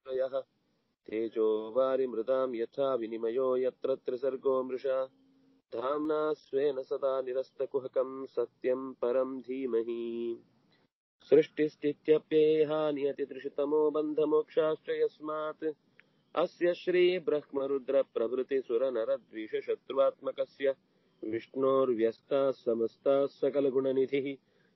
यः तेजो वारिमृतां यथा विनिमयो यत्र त्रिसर्गो मृषा धाम्ना स्वेन सदा निरस्तकुहकं सत्यं परं धीमहि सृष्टिस्थित्यप्येहा नियतितृषतमो बन्धमोक्षाश्च यस्मात् अस्य श्रीब्रह्मरुद्रप्रभृतिसुरनरद्विषशत्रुवात्मकस्य विष्णोर्व्यस्ताः समस्ताः सकलगुणनिधिः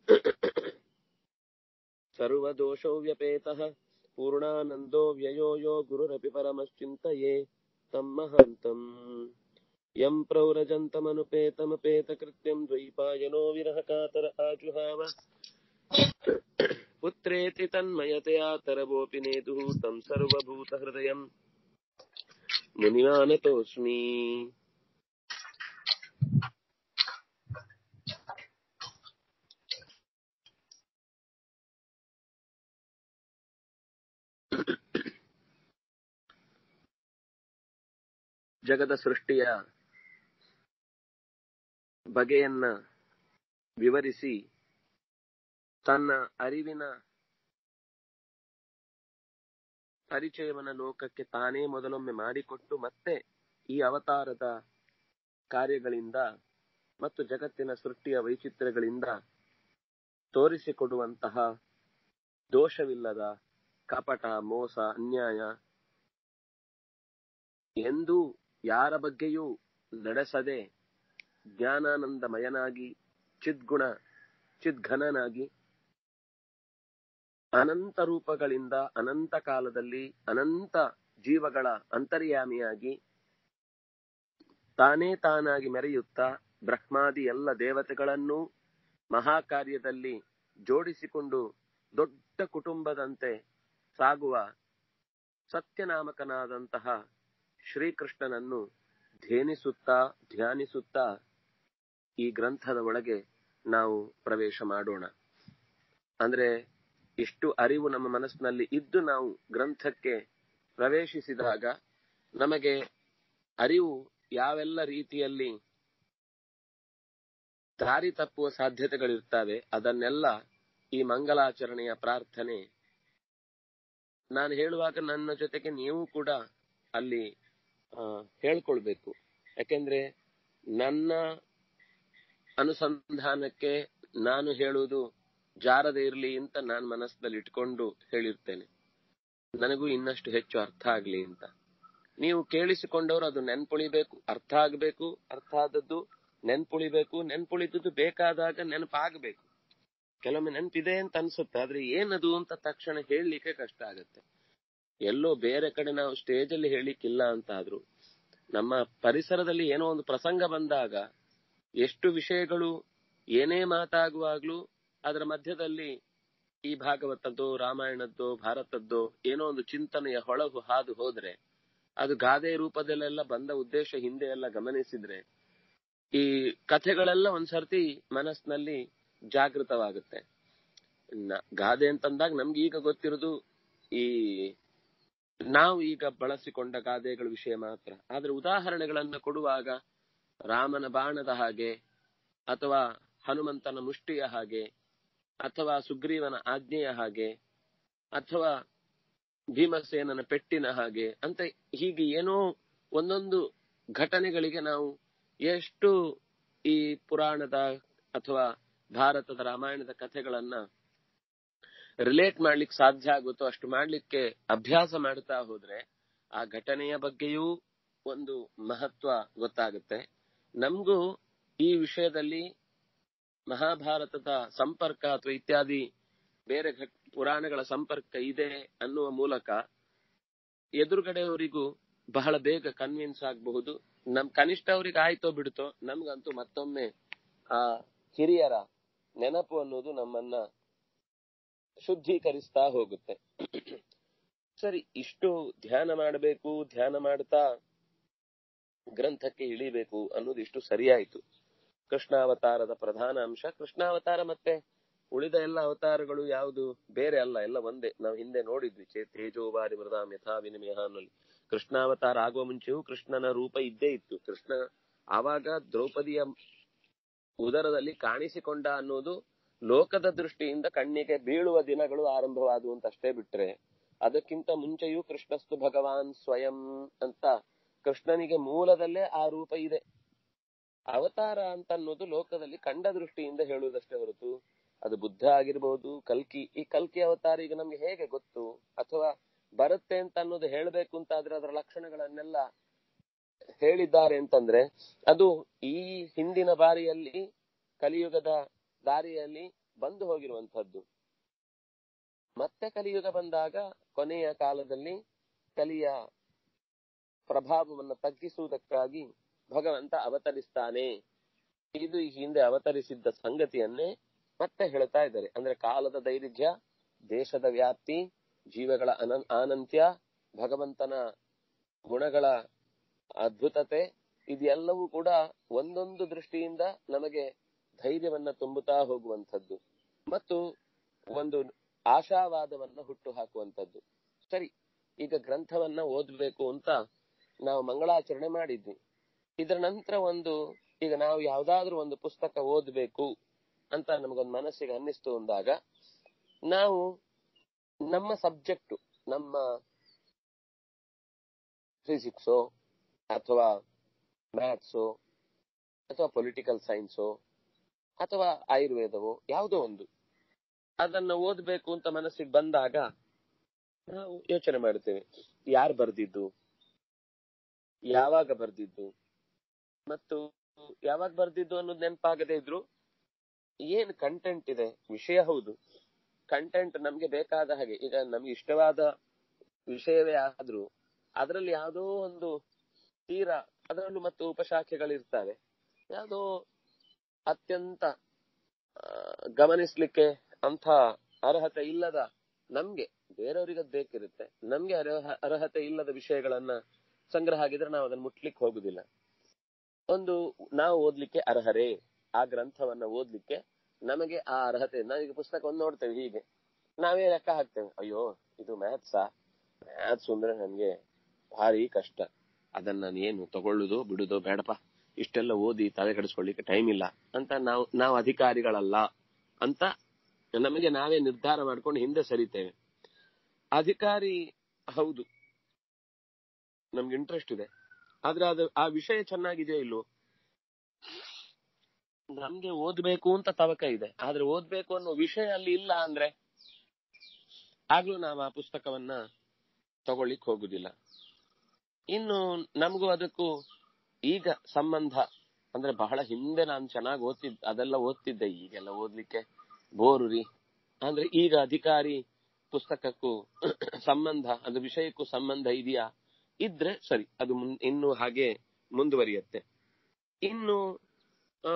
सर्वदोषौ व्यपेतः पूर्णानन्दो व्ययो यो गुरुरपि परमश्चिन्तये तं महान्तम् यं प्रौरजन्तमनुपेतमपेतकृत्यं द्वैपायनो विरहकातर आजुहाव पुत्रेति तन्मयतया तरवोऽपि नेतुः तं सर्वभूतहृदयम् मुनिमानतोऽस्मि ಜಗದ ಸೃಷ್ಟಿಯ ಬಗೆಯನ್ನ ವಿವರಿಸಿ ತನ್ನ ಅರಿವಿನ ಪರಿಚಯವನ್ನ ಲೋಕಕ್ಕೆ ತಾನೇ ಮೊದಲೊಮ್ಮೆ ಮಾಡಿಕೊಟ್ಟು ಮತ್ತೆ ಈ ಅವತಾರದ ಕಾರ್ಯಗಳಿಂದ ಮತ್ತು ಜಗತ್ತಿನ ಸೃಷ್ಟಿಯ ವೈಚಿತ್ರ್ಯಗಳಿಂದ ತೋರಿಸಿಕೊಡುವಂತಹ ದೋಷವಿಲ್ಲದ ಕಪಟ ಮೋಸ ಅನ್ಯಾಯ ಎಂದೂ ಯಾರ ಬಗ್ಗೆಯೂ ನಡೆಸದೆ ಜ್ಞಾನಾನಂದಮಯನಾಗಿ ಚಿದ್ಗುಣ ಚಿದ್ಘನನಾಗಿ ಅನಂತ ರೂಪಗಳಿಂದ ಅನಂತ ಕಾಲದಲ್ಲಿ ಅನಂತ ಜೀವಗಳ ಅಂತರ್ಯಾಮಿಯಾಗಿ ತಾನೇ ತಾನಾಗಿ ಮೆರೆಯುತ್ತಾ ಬ್ರಹ್ಮಾದಿ ಎಲ್ಲ ದೇವತೆಗಳನ್ನೂ ಮಹಾಕಾರ್ಯದಲ್ಲಿ ಜೋಡಿಸಿಕೊಂಡು ದೊಡ್ಡ ಕುಟುಂಬದಂತೆ ಸಾಗುವ ಸತ್ಯನಾಮಕನಾದಂತಹ ಶ್ರೀಕೃಷ್ಣನನ್ನು ಧ್ಯಾನಿಸುತ್ತಾ ಧ್ಯಾನಿಸುತ್ತಾ ಈ ಗ್ರಂಥದ ಒಳಗೆ ನಾವು ಪ್ರವೇಶ ಮಾಡೋಣ ಅಂದ್ರೆ ಇಷ್ಟು ಅರಿವು ನಮ್ಮ ಮನಸ್ಸಿನಲ್ಲಿ ಇದ್ದು ನಾವು ಗ್ರಂಥಕ್ಕೆ ಪ್ರವೇಶಿಸಿದಾಗ ನಮಗೆ ಅರಿವು ಯಾವೆಲ್ಲ ರೀತಿಯಲ್ಲಿ ದಾರಿ ತಪ್ಪುವ ಸಾಧ್ಯತೆಗಳಿರ್ತವೆ ಅದನ್ನೆಲ್ಲ ಈ ಮಂಗಲಾಚರಣೆಯ ಪ್ರಾರ್ಥನೆ ನಾನು ಹೇಳುವಾಗ ನನ್ನ ಜೊತೆಗೆ ನೀವು ಕೂಡ ಅಲ್ಲಿ ಹೇಳ್ಕೊಳ್ಬೇಕು ಯಾಕೆಂದ್ರೆ ನನ್ನ ಅನುಸಂಧಾನಕ್ಕೆ ನಾನು ಹೇಳುವುದು ಜಾರದೆ ಇರ್ಲಿ ಅಂತ ನಾನು ಮನಸ್ಸಿನಲ್ಲಿ ಇಟ್ಕೊಂಡು ಹೇಳಿರ್ತೇನೆ ನನಗೂ ಇನ್ನಷ್ಟು ಹೆಚ್ಚು ಅರ್ಥ ಆಗ್ಲಿ ಅಂತ ನೀವು ಕೇಳಿಸಿಕೊಂಡವರು ಅದು ನೆನ್ಪುಳಿಬೇಕು ಅರ್ಥ ಆಗ್ಬೇಕು ಅರ್ಥ ಆದದ್ದು ನೆನ್ಪುಳಿಬೇಕು ನೆನ್ಪುಳಿದದ್ದು ಬೇಕಾದಾಗ ನೆನಪಾಗಬೇಕು ಕೆಲವೊಮ್ಮೆ ನೆನಪಿದೆ ಅಂತ ಅನ್ಸುತ್ತೆ ಆದ್ರೆ ಏನದು ಅಂತ ತಕ್ಷಣ ಹೇಳಲಿಕ್ಕೆ ಕಷ್ಟ ಆಗತ್ತೆ ಎಲ್ಲೋ ಬೇರೆ ಕಡೆ ನಾವು ಸ್ಟೇಜ್ ಅಲ್ಲಿ ಹೇಳಿಕ್ಕಿಲ್ಲ ಅಂತ ಆದ್ರೂ ನಮ್ಮ ಪರಿಸರದಲ್ಲಿ ಏನೋ ಒಂದು ಪ್ರಸಂಗ ಬಂದಾಗ ಎಷ್ಟು ವಿಷಯಗಳು ಏನೇ ಮಾತಾಗುವಾಗ್ಲೂ ಅದರ ಮಧ್ಯದಲ್ಲಿ ಈ ಭಾಗವತದ್ದು ರಾಮಾಯಣದ್ದು ಭಾರತದ್ದು ಏನೋ ಒಂದು ಚಿಂತನೆಯ ಹೊಳಗು ಹಾದು ಹೋದ್ರೆ ಅದು ಗಾದೆ ರೂಪದಲ್ಲೆಲ್ಲ ಬಂದ ಉದ್ದೇಶ ಹಿಂದೆ ಎಲ್ಲ ಗಮನಿಸಿದ್ರೆ ಈ ಕಥೆಗಳೆಲ್ಲ ಒಂದ್ಸರ್ತಿ ಮನಸ್ಸಿನಲ್ಲಿ ಜಾಗೃತವಾಗುತ್ತೆ ಗಾದೆ ಅಂತಂದಾಗ ನಮ್ಗೆ ಈಗ ಗೊತ್ತಿರೋದು ಈ ನಾವು ಈಗ ಬಳಸಿಕೊಂಡ ಗಾದೆಗಳ ವಿಷಯ ಮಾತ್ರ ಆದ್ರೆ ಉದಾಹರಣೆಗಳನ್ನ ಕೊಡುವಾಗ ರಾಮನ ಬಾಣದ ಹಾಗೆ ಅಥವಾ ಹನುಮಂತನ ಮುಷ್ಟಿಯ ಹಾಗೆ ಅಥವಾ ಸುಗ್ರೀವನ ಆಜ್ಞೆಯ ಹಾಗೆ ಅಥವಾ ಭೀಮಸೇನನ ಪೆಟ್ಟಿನ ಹಾಗೆ ಅಂತ ಹೀಗೆ ಏನೋ ಒಂದೊಂದು ಘಟನೆಗಳಿಗೆ ನಾವು ಎಷ್ಟು ಈ ಪುರಾಣದ ಅಥವಾ ಭಾರತದ ರಾಮಾಯಣದ ಕಥೆಗಳನ್ನ ರಿಲೇಟ್ ಮಾಡ್ಲಿಕ್ಕೆ ಸಾಧ್ಯ ಆಗುತ್ತೋ ಅಷ್ಟು ಮಾಡ್ಲಿಕ್ಕೆ ಅಭ್ಯಾಸ ಮಾಡ್ತಾ ಹೋದ್ರೆ ಆ ಘಟನೆಯ ಬಗ್ಗೆಯೂ ಒಂದು ಮಹತ್ವ ಗೊತ್ತಾಗುತ್ತೆ ನಮಗೂ ಈ ವಿಷಯದಲ್ಲಿ ಮಹಾಭಾರತದ ಸಂಪರ್ಕ ಅಥವಾ ಇತ್ಯಾದಿ ಬೇರೆ ಪುರಾಣಗಳ ಸಂಪರ್ಕ ಇದೆ ಅನ್ನುವ ಮೂಲಕ ಎದುರುಗಡೆಯವರಿಗೂ ಬಹಳ ಬೇಗ ಕನ್ವಿನ್ಸ್ ಆಗಬಹುದು ನಮ್ ಕನಿಷ್ಠ ಅವ್ರಿಗೆ ಆಯ್ತೋ ಬಿಡುತ್ತೋ ನಮ್ಗಂತೂ ಮತ್ತೊಮ್ಮೆ ಆ ಹಿರಿಯರ ನೆನಪು ಅನ್ನೋದು ನಮ್ಮನ್ನ ಶುದ್ಧೀಕರಿಸ್ತಾ ಹೋಗುತ್ತೆ ಸರಿ ಇಷ್ಟು ಧ್ಯಾನ ಮಾಡಬೇಕು ಧ್ಯಾನ ಮಾಡ್ತಾ ಗ್ರಂಥಕ್ಕೆ ಇಳಿಬೇಕು ಅನ್ನೋದು ಇಷ್ಟು ಸರಿಯಾಯ್ತು ಕೃಷ್ಣಾವತಾರದ ಪ್ರಧಾನ ಅಂಶ ಕೃಷ್ಣಾವತಾರ ಮತ್ತೆ ಉಳಿದ ಎಲ್ಲ ಅವತಾರಗಳು ಯಾವುದು ಬೇರೆ ಅಲ್ಲ ಎಲ್ಲ ಒಂದೇ ನಾವು ಹಿಂದೆ ನೋಡಿದ್ವಿ ಚೇ ತೇಜೋವಾರಿ ಮೃದಾಮ್ ಯಥಾ ವಿನಿಮಯ ಅನ್ನೋಲ್ಲಿ ಕೃಷ್ಣಾವತಾರ ಆಗುವ ಮುಂಚೆಯೂ ಕೃಷ್ಣನ ರೂಪ ಇದ್ದೇ ಇತ್ತು ಕೃಷ್ಣ ಆವಾಗ ದ್ರೌಪದಿಯ ಉದರದಲ್ಲಿ ಕಾಣಿಸಿಕೊಂಡ ಅನ್ನೋದು ಲೋಕದ ದೃಷ್ಟಿಯಿಂದ ಕಣ್ಣಿಗೆ ಬೀಳುವ ದಿನಗಳು ಆರಂಭವಾದವು ಅಂತ ಅಷ್ಟೇ ಬಿಟ್ರೆ ಅದಕ್ಕಿಂತ ಮುಂಚೆಯೂ ಕೃಷ್ಣಸ್ತು ಭಗವಾನ್ ಸ್ವಯಂ ಅಂತ ಕೃಷ್ಣನಿಗೆ ಮೂಲದಲ್ಲೇ ಆ ರೂಪ ಇದೆ ಅವತಾರ ಅಂತ ಅನ್ನೋದು ಲೋಕದಲ್ಲಿ ಕಂಡ ದೃಷ್ಟಿಯಿಂದ ಹೇಳುವುದಷ್ಟೇ ಹೊರತು ಅದು ಬುದ್ಧ ಆಗಿರ್ಬೋದು ಕಲ್ಕಿ ಈ ಕಲ್ಕಿ ಅವತಾರ ಈಗ ನಮ್ಗೆ ಹೇಗೆ ಗೊತ್ತು ಅಥವಾ ಬರುತ್ತೆ ಅಂತ ಅನ್ನೋದು ಹೇಳಬೇಕು ಅಂತ ಆದ್ರೆ ಅದರ ಲಕ್ಷಣಗಳನ್ನೆಲ್ಲ ಹೇಳಿದ್ದಾರೆ ಅಂತಂದ್ರೆ ಅದು ಈ ಹಿಂದಿನ ಬಾರಿಯಲ್ಲಿ ಕಲಿಯುಗದ ದಾರಿಯಲ್ಲಿ ಬಂದು ಹೋಗಿರುವಂತಹದ್ದು ಮತ್ತೆ ಕಲಿಯುಗ ಬಂದಾಗ ಕೊನೆಯ ಕಾಲದಲ್ಲಿ ಕಲಿಯ ಪ್ರಭಾವವನ್ನು ತಗ್ಗಿಸುವುದಕ್ಕಾಗಿ ಭಗವಂತ ಅವತರಿಸ್ತಾನೆ ಇದು ಈ ಹಿಂದೆ ಅವತರಿಸಿದ್ದ ಸಂಗತಿಯನ್ನೇ ಮತ್ತೆ ಹೇಳ್ತಾ ಇದ್ದಾರೆ ಅಂದ್ರೆ ಕಾಲದ ದೈರ್ಘ್ಯ ದೇಶದ ವ್ಯಾಪ್ತಿ ಜೀವಗಳ ಅನ ಆನಂತ್ಯ ಭಗವಂತನ ಗುಣಗಳ ಅದ್ಭುತತೆ ಇದೆಲ್ಲವೂ ಕೂಡ ಒಂದೊಂದು ದೃಷ್ಟಿಯಿಂದ ನಮಗೆ ಧೈರ್ಯವನ್ನ ತುಂಬುತ್ತಾ ಹೋಗುವಂಥದ್ದು ಮತ್ತು ಒಂದು ಆಶಾವಾದವನ್ನ ಹುಟ್ಟು ಹಾಕುವಂಥದ್ದು ಸರಿ ಈಗ ಗ್ರಂಥವನ್ನ ಓದ್ಬೇಕು ಅಂತ ನಾವು ಮಂಗಳಾಚರಣೆ ಮಾಡಿದ್ವಿ ಇದರ ನಂತರ ಒಂದು ಈಗ ನಾವು ಯಾವ್ದಾದ್ರೂ ಒಂದು ಪುಸ್ತಕ ಓದ್ಬೇಕು ಅಂತ ನಮಗೊಂದು ಮನಸ್ಸಿಗೆ ಅನ್ನಿಸ್ತು ಅಂದಾಗ ನಾವು ನಮ್ಮ ಸಬ್ಜೆಕ್ಟ್ ನಮ್ಮ ಫಿಸಿಕ್ಸೋ ಅಥವಾ ಮ್ಯಾಥ್ಸೋ ಅಥವಾ ಪೊಲಿಟಿಕಲ್ ಸೈನ್ಸೋ ಅಥವಾ ಆಯುರ್ವೇದವೋ ಯಾವುದೋ ಒಂದು ಅದನ್ನ ಓದ್ಬೇಕು ಅಂತ ಮನಸ್ಸಿಗೆ ಬಂದಾಗ ನಾವು ಯೋಚನೆ ಮಾಡ್ತೇವೆ ಯಾರು ಬರ್ದಿದ್ದು ಯಾವಾಗ ಬರ್ದಿದ್ದು ಮತ್ತು ಯಾವಾಗ ಬರ್ದಿದ್ದು ಅನ್ನೋದು ನೆನಪಾಗದೇ ಇದ್ರು ಏನ್ ಕಂಟೆಂಟ್ ಇದೆ ವಿಷಯ ಹೌದು ಕಂಟೆಂಟ್ ನಮ್ಗೆ ಬೇಕಾದ ಹಾಗೆ ಈಗ ನಮ್ಗೆ ಇಷ್ಟವಾದ ವಿಷಯವೇ ಆದ್ರೂ ಅದರಲ್ಲಿ ಯಾವುದೋ ಒಂದು ತೀರಾ ಅದರಲ್ಲೂ ಮತ್ತು ಉಪಶಾಖೆಗಳಿರ್ತವೆ ಯಾವುದೋ ಅತ್ಯಂತ ಆ, ಗಮನಿಸ್ಲಿಕ್ಕೆ ಅಂತ ಅರ್ಹತೆ ಇಲ್ಲದ ನಮ್ಗೆ ಬೇರೆಯವರಿಗೆ ಅದ್ ಬೇಕಿರುತ್ತೆ ನಮ್ಗೆ ಅರ್ಹ- ಅರ್ಹತೆ ಇಲ್ಲದ ವಿಷಯಗಳನ್ನ ಸಂಗ್ರಹ ಆಗಿದ್ರೆ ನಾವು ಅದನ್ನ ಮುಟ್ಲಿಕ್ಕೆ ಹೋಗುದಿಲ್ಲ ಒಂದು ನಾವು ಓದ್ಲಿಕ್ಕೆ ಅರ್ಹರೇ ಆ ಗ್ರಂಥವನ್ನ ಓದ್ಲಿಕ್ಕೆ ನಮಗೆ ಆ ಅರ್ಹತೆ ನಾವೀಗ ಪುಸ್ತಕವನ್ನು ನೋಡ್ತೇವೆ ಹೀಗೆ ನಾವೇ ಲೆಕ್ಕ ಹಾಕ್ತೇವೆ ಅಯ್ಯೋ ಇದು ಮ್ಯಾಥ್ಸಾ ಮ್ಯಾಥ್ಸ್ ಅಂದ್ರೆ ನನ್ಗೆ ಭಾರಿ ಕಷ್ಟ ಅದನ್ನ ನಾನು ಏನು ತಗೊಳ್ಳುದು ಬಿಡುದು ಬೇಡಪ್ಪ ಇಷ್ಟೆಲ್ಲ ಓದಿ ತಲೆ ಕೆಡಿಸ್ಕೊಳ್ಳಿಕ್ಕೆ ಟೈಮ್ ಇಲ್ಲ ಅಂತ ನಾವು ನಾವು ಅಧಿಕಾರಿಗಳಲ್ಲ ಅಂತ ನಮಗೆ ನಾವೇ ನಿರ್ಧಾರ ಮಾಡ್ಕೊಂಡು ಹಿಂದೆ ಸರಿತೇವೆ ಅಧಿಕಾರಿ ಹೌದು ನಮ್ಗೆ ಇಂಟ್ರೆಸ್ಟ್ ಇದೆ ಆದ್ರೆ ಅದು ಆ ವಿಷಯ ಚೆನ್ನಾಗಿದೆಯೋ ಇಲ್ವೋ ನಮ್ಗೆ ಓದ್ಬೇಕು ಅಂತ ತವಕ ಇದೆ ಆದ್ರೆ ಓದ್ಬೇಕು ಅನ್ನೋ ವಿಷಯ ಅಲ್ಲಿ ಇಲ್ಲ ಅಂದ್ರೆ ಆಗ್ಲೂ ನಾವು ಆ ಪುಸ್ತಕವನ್ನ ತಗೊಳ್ಳಿಕ್ ಹೋಗುದಿಲ್ಲ ಇನ್ನು ನಮಗೂ ಅದಕ್ಕೂ ಈಗ ಸಂಬಂಧ ಅಂದ್ರೆ ಬಹಳ ಹಿಂದೆ ನಾನು ಚೆನ್ನಾಗಿ ಓದ್ತಿದ್ದೆ ಅದೆಲ್ಲ ಓದ್ತಿದ್ದೆ ಈಗೆಲ್ಲ ಓದ್ಲಿಕ್ಕೆ ಬೋರು ರೀ ಅಂದ್ರೆ ಈಗ ಅಧಿಕಾರಿ ಪುಸ್ತಕಕ್ಕೂ ಸಂಬಂಧ ಅದು ವಿಷಯಕ್ಕೂ ಸಂಬಂಧ ಇದೆಯಾ ಇದ್ರೆ ಸರಿ ಅದು ಮುನ್- ಇನ್ನು ಹಾಗೆ ಮುಂದುವರಿಯತ್ತೆ ಇನ್ನು ಆ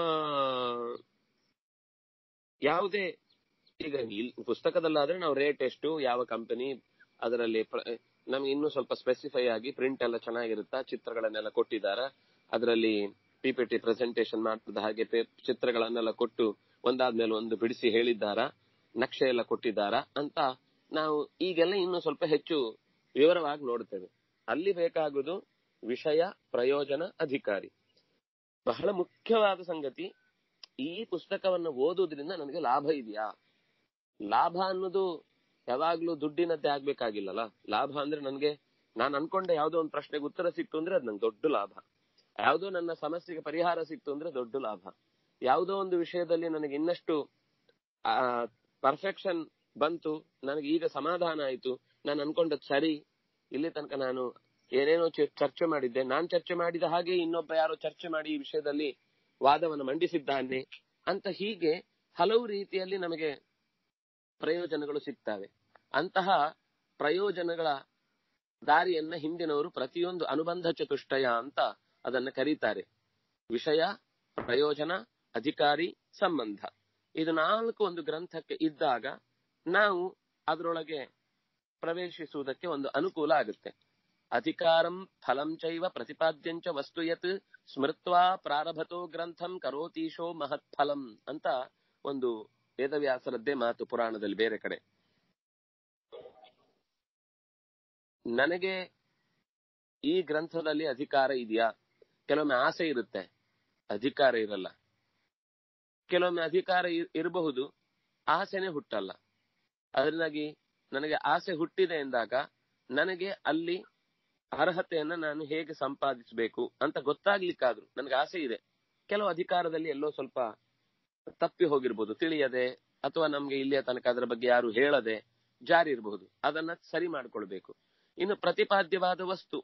ಯಾವುದೇ ಈಗ ಇಲ್ ಪುಸ್ತಕದಲ್ಲಾದ್ರೆ ನಾವು ರೇಟ್ ಎಷ್ಟು ಯಾವ ಕಂಪನಿ ಅದರಲ್ಲಿ ಪ್ರ- ನಮ್ಗೆ ಇನ್ನೂ ಸ್ವಲ್ಪ ಸ್ಪೆಸಿಫೈ ಆಗಿ ಪ್ರಿಂಟ್ ಎಲ್ಲ ಚೆನ್ನಾಗಿರುತ್ತಾ ಚಿತ್ರಗಳನ್ನೆಲ್ಲ ಕೊಟ್ಟಿದ್ದಾರ ಅದರಲ್ಲಿ ಪಿಪಿಟಿ ಪ್ರೆಸೆಂಟೇಶನ್ ಮಾಡ್ತದ ಹಾಗೆ ಪೇ- ಚಿತ್ರಗಳನ್ನೆಲ್ಲ ಕೊಟ್ಟು ಒಂದಾದ್ಮೇಲೆ ಒಂದು ಬಿಡಿಸಿ ಹೇಳಿದ್ದಾರ ನಕ್ಷೆ ಎಲ್ಲ ಕೊಟ್ಟಿದ್ದಾರಾ ಅಂತ ನಾವು ಈಗೆಲ್ಲ ಇನ್ನೂ ಸ್ವಲ್ಪ ಹೆಚ್ಚು ವಿವರವಾಗಿ ನೋಡ್ತೇವೆ ಅಲ್ಲಿ ಬೇಕಾಗುವುದು ವಿಷಯ ಪ್ರಯೋಜನ ಅಧಿಕಾರಿ ಬಹಳ ಮುಖ್ಯವಾದ ಸಂಗತಿ ಈ ಪುಸ್ತಕವನ್ನು ಓದುವುದರಿಂದ ನನಗೆ ಲಾಭ ಇದೆಯಾ ಲಾಭ ಅನ್ನೋದು ಯಾವಾಗ್ಲೂ ದುಡ್ಡಿನದ್ದೇ ಆಗ್ಬೇಕಾಗಿಲ್ಲಲ್ಲ ಲಾಭ ಅಂದ್ರೆ ನನಗೆ ನಾನು ಅನ್ಕೊಂಡೆ ಯಾವ್ದೋ ಒಂದು ಪ್ರಶ್ನೆಗೆ ಉತ್ತರ ಸಿಕ್ತು ಅಂದ್ರೆ ಅದು ನಂಗೆ ದೊಡ್ಡ ಲಾಭ ಯಾವುದೋ ನನ್ನ ಸಮಸ್ಯೆಗೆ ಪರಿಹಾರ ಸಿಕ್ತು ಅಂದ್ರೆ ದೊಡ್ಡ ಲಾಭ ಯಾವುದೋ ಒಂದು ವಿಷಯದಲ್ಲಿ ನನಗೆ ಇನ್ನಷ್ಟು ಪರ್ಫೆಕ್ಷನ್ ಬಂತು ನನಗೆ ಈಗ ಸಮಾಧಾನ ಆಯ್ತು ನಾನು ಅನ್ಕೊಂಡದ್ ಸರಿ ಇಲ್ಲಿ ತನಕ ನಾನು ಏನೇನೋ ಚೆ- ಚರ್ಚೆ ಮಾಡಿದ್ದೆ ನಾನ್ ಚರ್ಚೆ ಮಾಡಿದ ಹಾಗೆ ಇನ್ನೊಬ್ಬ ಯಾರೋ ಚರ್ಚೆ ಮಾಡಿ ಈ ವಿಷಯದಲ್ಲಿ ವಾದವನ್ನು ಮಂಡಿಸಿದ್ದಾನೆ ಅಂತ ಹೀಗೆ ಹಲವು ರೀತಿಯಲ್ಲಿ ನಮಗೆ ಪ್ರಯೋಜನಗಳು ಸಿಗ್ತವೆ ಅಂತಹ ಪ್ರಯೋಜನಗಳ ದಾರಿಯನ್ನ ಹಿಂದಿನವರು ಪ್ರತಿಯೊಂದು ಅನುಬಂಧ ಚತುಷ್ಟಯ ಅಂತ ಅದನ್ನ ಕರೀತಾರೆ ವಿಷಯ ಪ್ರಯೋಜನ ಅಧಿಕಾರಿ ಸಂಬಂಧ ಇದು ನಾಲ್ಕು ಒಂದು ಗ್ರಂಥಕ್ಕೆ ಇದ್ದಾಗ ನಾವು ಅದರೊಳಗೆ ಪ್ರವೇಶಿಸುವುದಕ್ಕೆ ಒಂದು ಅನುಕೂಲ ಆಗುತ್ತೆ ಅಧಿಕಾರಂ ಫಲಂ ಚೈವ ಪ್ರತಿಪಾದ್ಯಂಚ ವಸ್ತು ಯತ್ ಸ್ಮೃತ್ವಾ ಪ್ರಾರಭತೋ ಗ್ರಂಥಂ ಕರೋತೀಶೋ ಮಹತ್ ಫಲಂ ಅಂತ ಒಂದು ವೇದವ್ಯಾಸರದ್ದೇ ಮಾತು ಪುರಾಣದಲ್ಲಿ ಬೇರೆ ಕಡೆ ನನಗೆ ಈ ಗ್ರಂಥದಲ್ಲಿ ಅಧಿಕಾರ ಇದೆಯಾ ಕೆಲವೊಮ್ಮೆ ಆಸೆ ಇರುತ್ತೆ ಅಧಿಕಾರ ಇರಲ್ಲ ಕೆಲವೊಮ್ಮೆ ಅಧಿಕಾರ ಇ- ಇರಬಹುದು ಆಸೆನೆ ಹುಟ್ಟಲ್ಲ ಅದರಿಂದಾಗಿ ನನಗೆ ಆಸೆ ಹುಟ್ಟಿದೆ ಎಂದಾಗ ನನಗೆ ಅಲ್ಲಿ ಅರ್ಹತೆಯನ್ನ ನಾನು ಹೇಗೆ ಸಂಪಾದಿಸಬೇಕು ಅಂತ ಗೊತ್ತಾಗ್ಲಿಕ್ಕಾದ್ರು ನನಗೆ ಆಸೆ ಇದೆ ಕೆಲವು ಅಧಿಕಾರದಲ್ಲಿ ಎಲ್ಲೋ ಸ್ವಲ್ಪ ತಪ್ಪಿ ಹೋಗಿರ್ಬೋದು ತಿಳಿಯದೆ ಅಥವಾ ನಮ್ಗೆ ಇಲ್ಲಿಯ ತನಕ ಅದರ ಬಗ್ಗೆ ಯಾರು ಹೇಳದೆ ಜಾರಿ ಇರಬಹುದು ಅದನ್ನ ಸರಿ ಮಾಡ್ಕೊಳ್ಬೇಕು ಇನ್ನು ಪ್ರತಿಪಾದ್ಯವಾದ ವಸ್ತು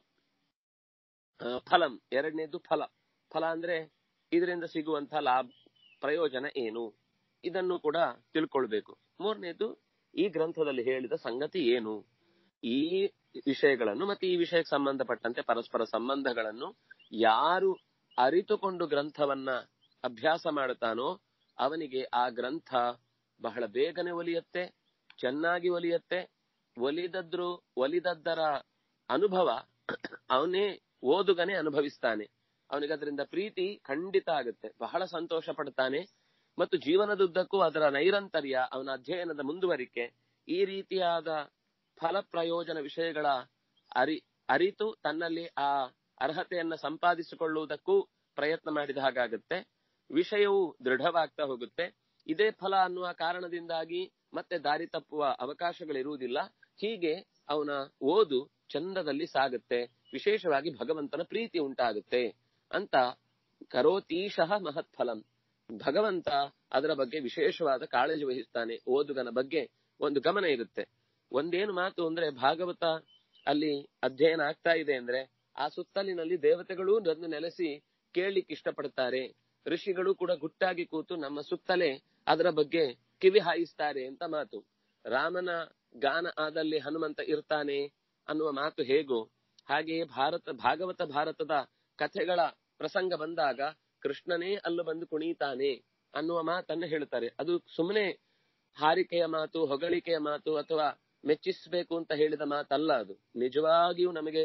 ಆ, ಫಲಂ ಎರಡನೇದು ಫಲ ಫಲ ಅಂದ್ರೆ ಇದರಿಂದ ಸಿಗುವಂತಹ ಲಾಭ ಪ್ರಯೋಜನ ಏನು ಇದನ್ನು ಕೂಡ ತಿಳ್ಕೊಳ್ಬೇಕು ಮೂರನೇದು ಈ ಗ್ರಂಥದಲ್ಲಿ ಹೇಳಿದ ಸಂಗತಿ ಏನು ಈ ವಿಷಯಗಳನ್ನು ಮತ್ತೆ ಈ ವಿಷಯಕ್ಕೆ ಸಂಬಂಧಪಟ್ಟಂತೆ ಪರಸ್ಪರ ಸಂಬಂಧಗಳನ್ನು ಯಾರು ಅರಿತುಕೊಂಡು ಗ್ರಂಥವನ್ನ ಅಭ್ಯಾಸ ಮಾಡುತ್ತಾನೋ ಅವನಿಗೆ ಆ ಗ್ರಂಥ ಬಹಳ ಬೇಗನೆ ಒಲಿಯತ್ತೆ ಚೆನ್ನಾಗಿ ಒಲಿಯತ್ತೆ ಒಲಿದದ್ರು ಒಲಿದದ್ದರ ಅನುಭವ ಅವನೇ ಓದುಗನೇ ಅನುಭವಿಸ್ತಾನೆ ಅವನಿಗೆ ಅದರಿಂದ ಪ್ರೀತಿ ಖಂಡಿತ ಆಗುತ್ತೆ ಬಹಳ ಸಂತೋಷ ಪಡ್ತಾನೆ ಮತ್ತು ಜೀವನದುದ್ದಕ್ಕೂ ಅದರ ನೈರಂತರ್ಯ ಅವನ ಅಧ್ಯಯನದ ಮುಂದುವರಿಕೆ ಈ ರೀತಿಯಾದ ಫಲ ಪ್ರಯೋಜನ ವಿಷಯಗಳ ಅರಿ ಅರಿತು ತನ್ನಲ್ಲಿ ಆ ಅರ್ಹತೆಯನ್ನ ಸಂಪಾದಿಸಿಕೊಳ್ಳುವುದಕ್ಕೂ ಪ್ರಯತ್ನ ಮಾಡಿದ ಹಾಗಾಗುತ್ತೆ ವಿಷಯವು ದೃಢವಾಗ್ತಾ ಹೋಗುತ್ತೆ ಇದೇ ಫಲ ಅನ್ನುವ ಕಾರಣದಿಂದಾಗಿ ಮತ್ತೆ ದಾರಿ ತಪ್ಪುವ ಅವಕಾಶಗಳಿರುವುದಿಲ್ಲ ಹೀಗೆ ಅವನ ಓದು ಚಂದದಲ್ಲಿ ಸಾಗುತ್ತೆ ವಿಶೇಷವಾಗಿ ಭಗವಂತನ ಪ್ರೀತಿ ಉಂಟಾಗುತ್ತೆ ಅಂತ ಕರೋತೀಶಃ ಮಹತ್ಫಲಂ ಭಗವಂತ ಅದರ ಬಗ್ಗೆ ವಿಶೇಷವಾದ ಕಾಳಜಿ ವಹಿಸ್ತಾನೆ ಓದುಗನ ಬಗ್ಗೆ ಒಂದು ಗಮನ ಇರುತ್ತೆ ಒಂದೇನು ಮಾತು ಅಂದ್ರೆ ಭಾಗವತ ಅಲ್ಲಿ ಅಧ್ಯಯನ ಆಗ್ತಾ ಇದೆ ಅಂದ್ರೆ ಆ ಸುತ್ತಲಿನಲ್ಲಿ ದೇವತೆಗಳು ಅದನ್ನು ನೆಲೆಸಿ ಕೇಳಲಿಕ್ಕೆ ಇಷ್ಟಪಡ್ತಾರೆ ಋಷಿಗಳು ಕೂಡ ಗುಟ್ಟಾಗಿ ಕೂತು ನಮ್ಮ ಸುತ್ತಲೇ ಅದರ ಬಗ್ಗೆ ಕಿವಿ ಹಾಯಿಸ್ತಾರೆ ಅಂತ ಮಾತು ರಾಮನ ಗಾನ ಆದಲ್ಲಿ ಹನುಮಂತ ಇರ್ತಾನೆ ಅನ್ನುವ ಮಾತು ಹೇಗೋ ಹಾಗೆಯೇ ಭಾರತ ಭಾಗವತ ಭಾರತದ ಕಥೆಗಳ ಪ್ರಸಂಗ ಬಂದಾಗ ಕೃಷ್ಣನೇ ಅಲ್ಲೂ ಬಂದು ಕುಣಿತಾನೆ ಅನ್ನುವ ಮಾತನ್ನ ಹೇಳ್ತಾರೆ ಅದು ಸುಮ್ಮನೆ ಹಾರಿಕೆಯ ಮಾತು ಹೊಗಳಿಕೆಯ ಮಾತು ಅಥವಾ ಮೆಚ್ಚಿಸಬೇಕು ಅಂತ ಹೇಳಿದ ಮಾತಲ್ಲ ಅದು ನಿಜವಾಗಿಯೂ ನಮಗೆ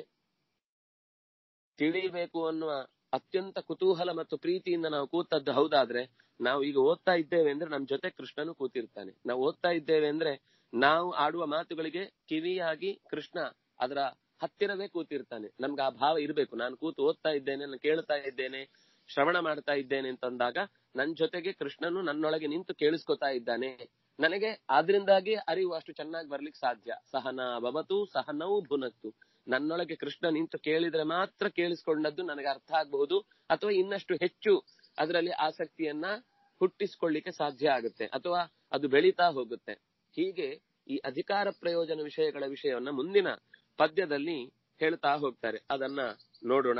ತಿಳಿಬೇಕು ಅನ್ನುವ ಅತ್ಯಂತ ಕುತೂಹಲ ಮತ್ತು ಪ್ರೀತಿಯಿಂದ ನಾವು ಕೂತದ್ದು ಹೌದಾದ್ರೆ ನಾವು ಈಗ ಓದ್ತಾ ಇದ್ದೇವೆ ಅಂದ್ರೆ ನಮ್ ಜೊತೆ ಕೃಷ್ಣನು ಕೂತಿರ್ತಾನೆ ನಾವು ಓದ್ತಾ ಇದ್ದೇವೆ ಅಂದ್ರೆ ನಾವು ಆಡುವ ಮಾತುಗಳಿಗೆ ಕಿವಿಯಾಗಿ ಕೃಷ್ಣ ಅದರ ಹತ್ತಿರವೇ ಕೂತಿರ್ತಾನೆ ನಮ್ಗೆ ಆ ಭಾವ ಇರಬೇಕು ನಾನು ಕೂತು ಓದ್ತಾ ಇದ್ದೇನೆ ನಾನು ಕೇಳ್ತಾ ಇದ್ದೇನೆ ಶ್ರವಣ ಮಾಡ್ತಾ ಇದ್ದೇನೆ ಅಂತಂದಾಗ ನನ್ ಜೊತೆಗೆ ಕೃಷ್ಣನು ನನ್ನೊಳಗೆ ನಿಂತು ಕೇಳಿಸ್ಕೊತಾ ಇದ್ದಾನೆ ನನಗೆ ಆದ್ರಿಂದಾಗಿ ಅರಿವು ಅಷ್ಟು ಚೆನ್ನಾಗಿ ಬರ್ಲಿಕ್ಕೆ ಸಾಧ್ಯ ಸಹನ ಭವತು ಸಹನೌ ಭುನತ್ತು ನನ್ನೊಳಗೆ ಕೃಷ್ಣ ನಿಂತು ಕೇಳಿದ್ರೆ ಮಾತ್ರ ಕೇಳಿಸ್ಕೊಂಡದ್ದು ನನಗೆ ಅರ್ಥ ಆಗಬಹುದು ಅಥವಾ ಇನ್ನಷ್ಟು ಹೆಚ್ಚು ಅದರಲ್ಲಿ ಆಸಕ್ತಿಯನ್ನ ಹುಟ್ಟಿಸ್ಕೊಳ್ಳಿಕ್ಕೆ ಸಾಧ್ಯ ಆಗುತ್ತೆ ಅಥವಾ ಅದು ಬೆಳೀತಾ ಹೋಗುತ್ತೆ ಹೀಗೆ ಈ ಅಧಿಕಾರ ಪ್ರಯೋಜನ ವಿಷಯಗಳ ವಿಷಯವನ್ನ ಮುಂದಿನ ಪದ್ಯದಲ್ಲಿ ಹೇಳ್ತಾ ಹೋಗ್ತಾರೆ ಅದನ್ನ ನೋಡೋಣ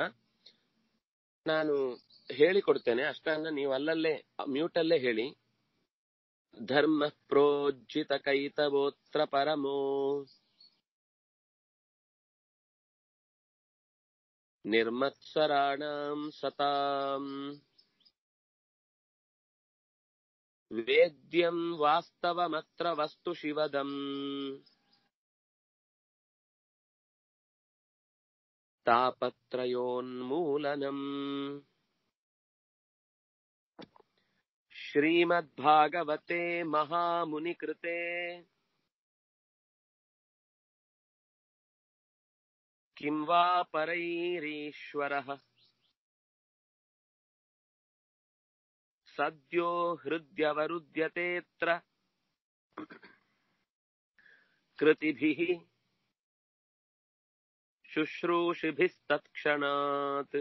ನಾನು ಹೇಳಿಕೊಡ್ತೇನೆ ಅಷ್ಟನ್ನ ನೀವು ಅಲ್ಲಲ್ಲೇ ಮ್ಯೂಟ್ ಅಲ್ಲೇ ಹೇಳಿ ಧರ್ಮ ಪ್ರೋಜ್ಜಿತ ಕೈತವೋತ್ರ ಪರಮೋ ನಿರ್ಮತ್ಸರಾಣಾಂ ಸತಾಂ ವೇದ್ಯಂ ವಾಸ್ತವಮತ್ರ ವಸ್ತು ಶಿವದಂ ತಾಪತ್ರಯೋನ್ಮೂಲನಂ श्रीमद्भागवते महामुनिकृते किं वा परैरीश्वरः सद्यो हृद्यवरुध्यतेऽत्र कृतिभिः शुश्रूषिभिस्तत्क्षणात्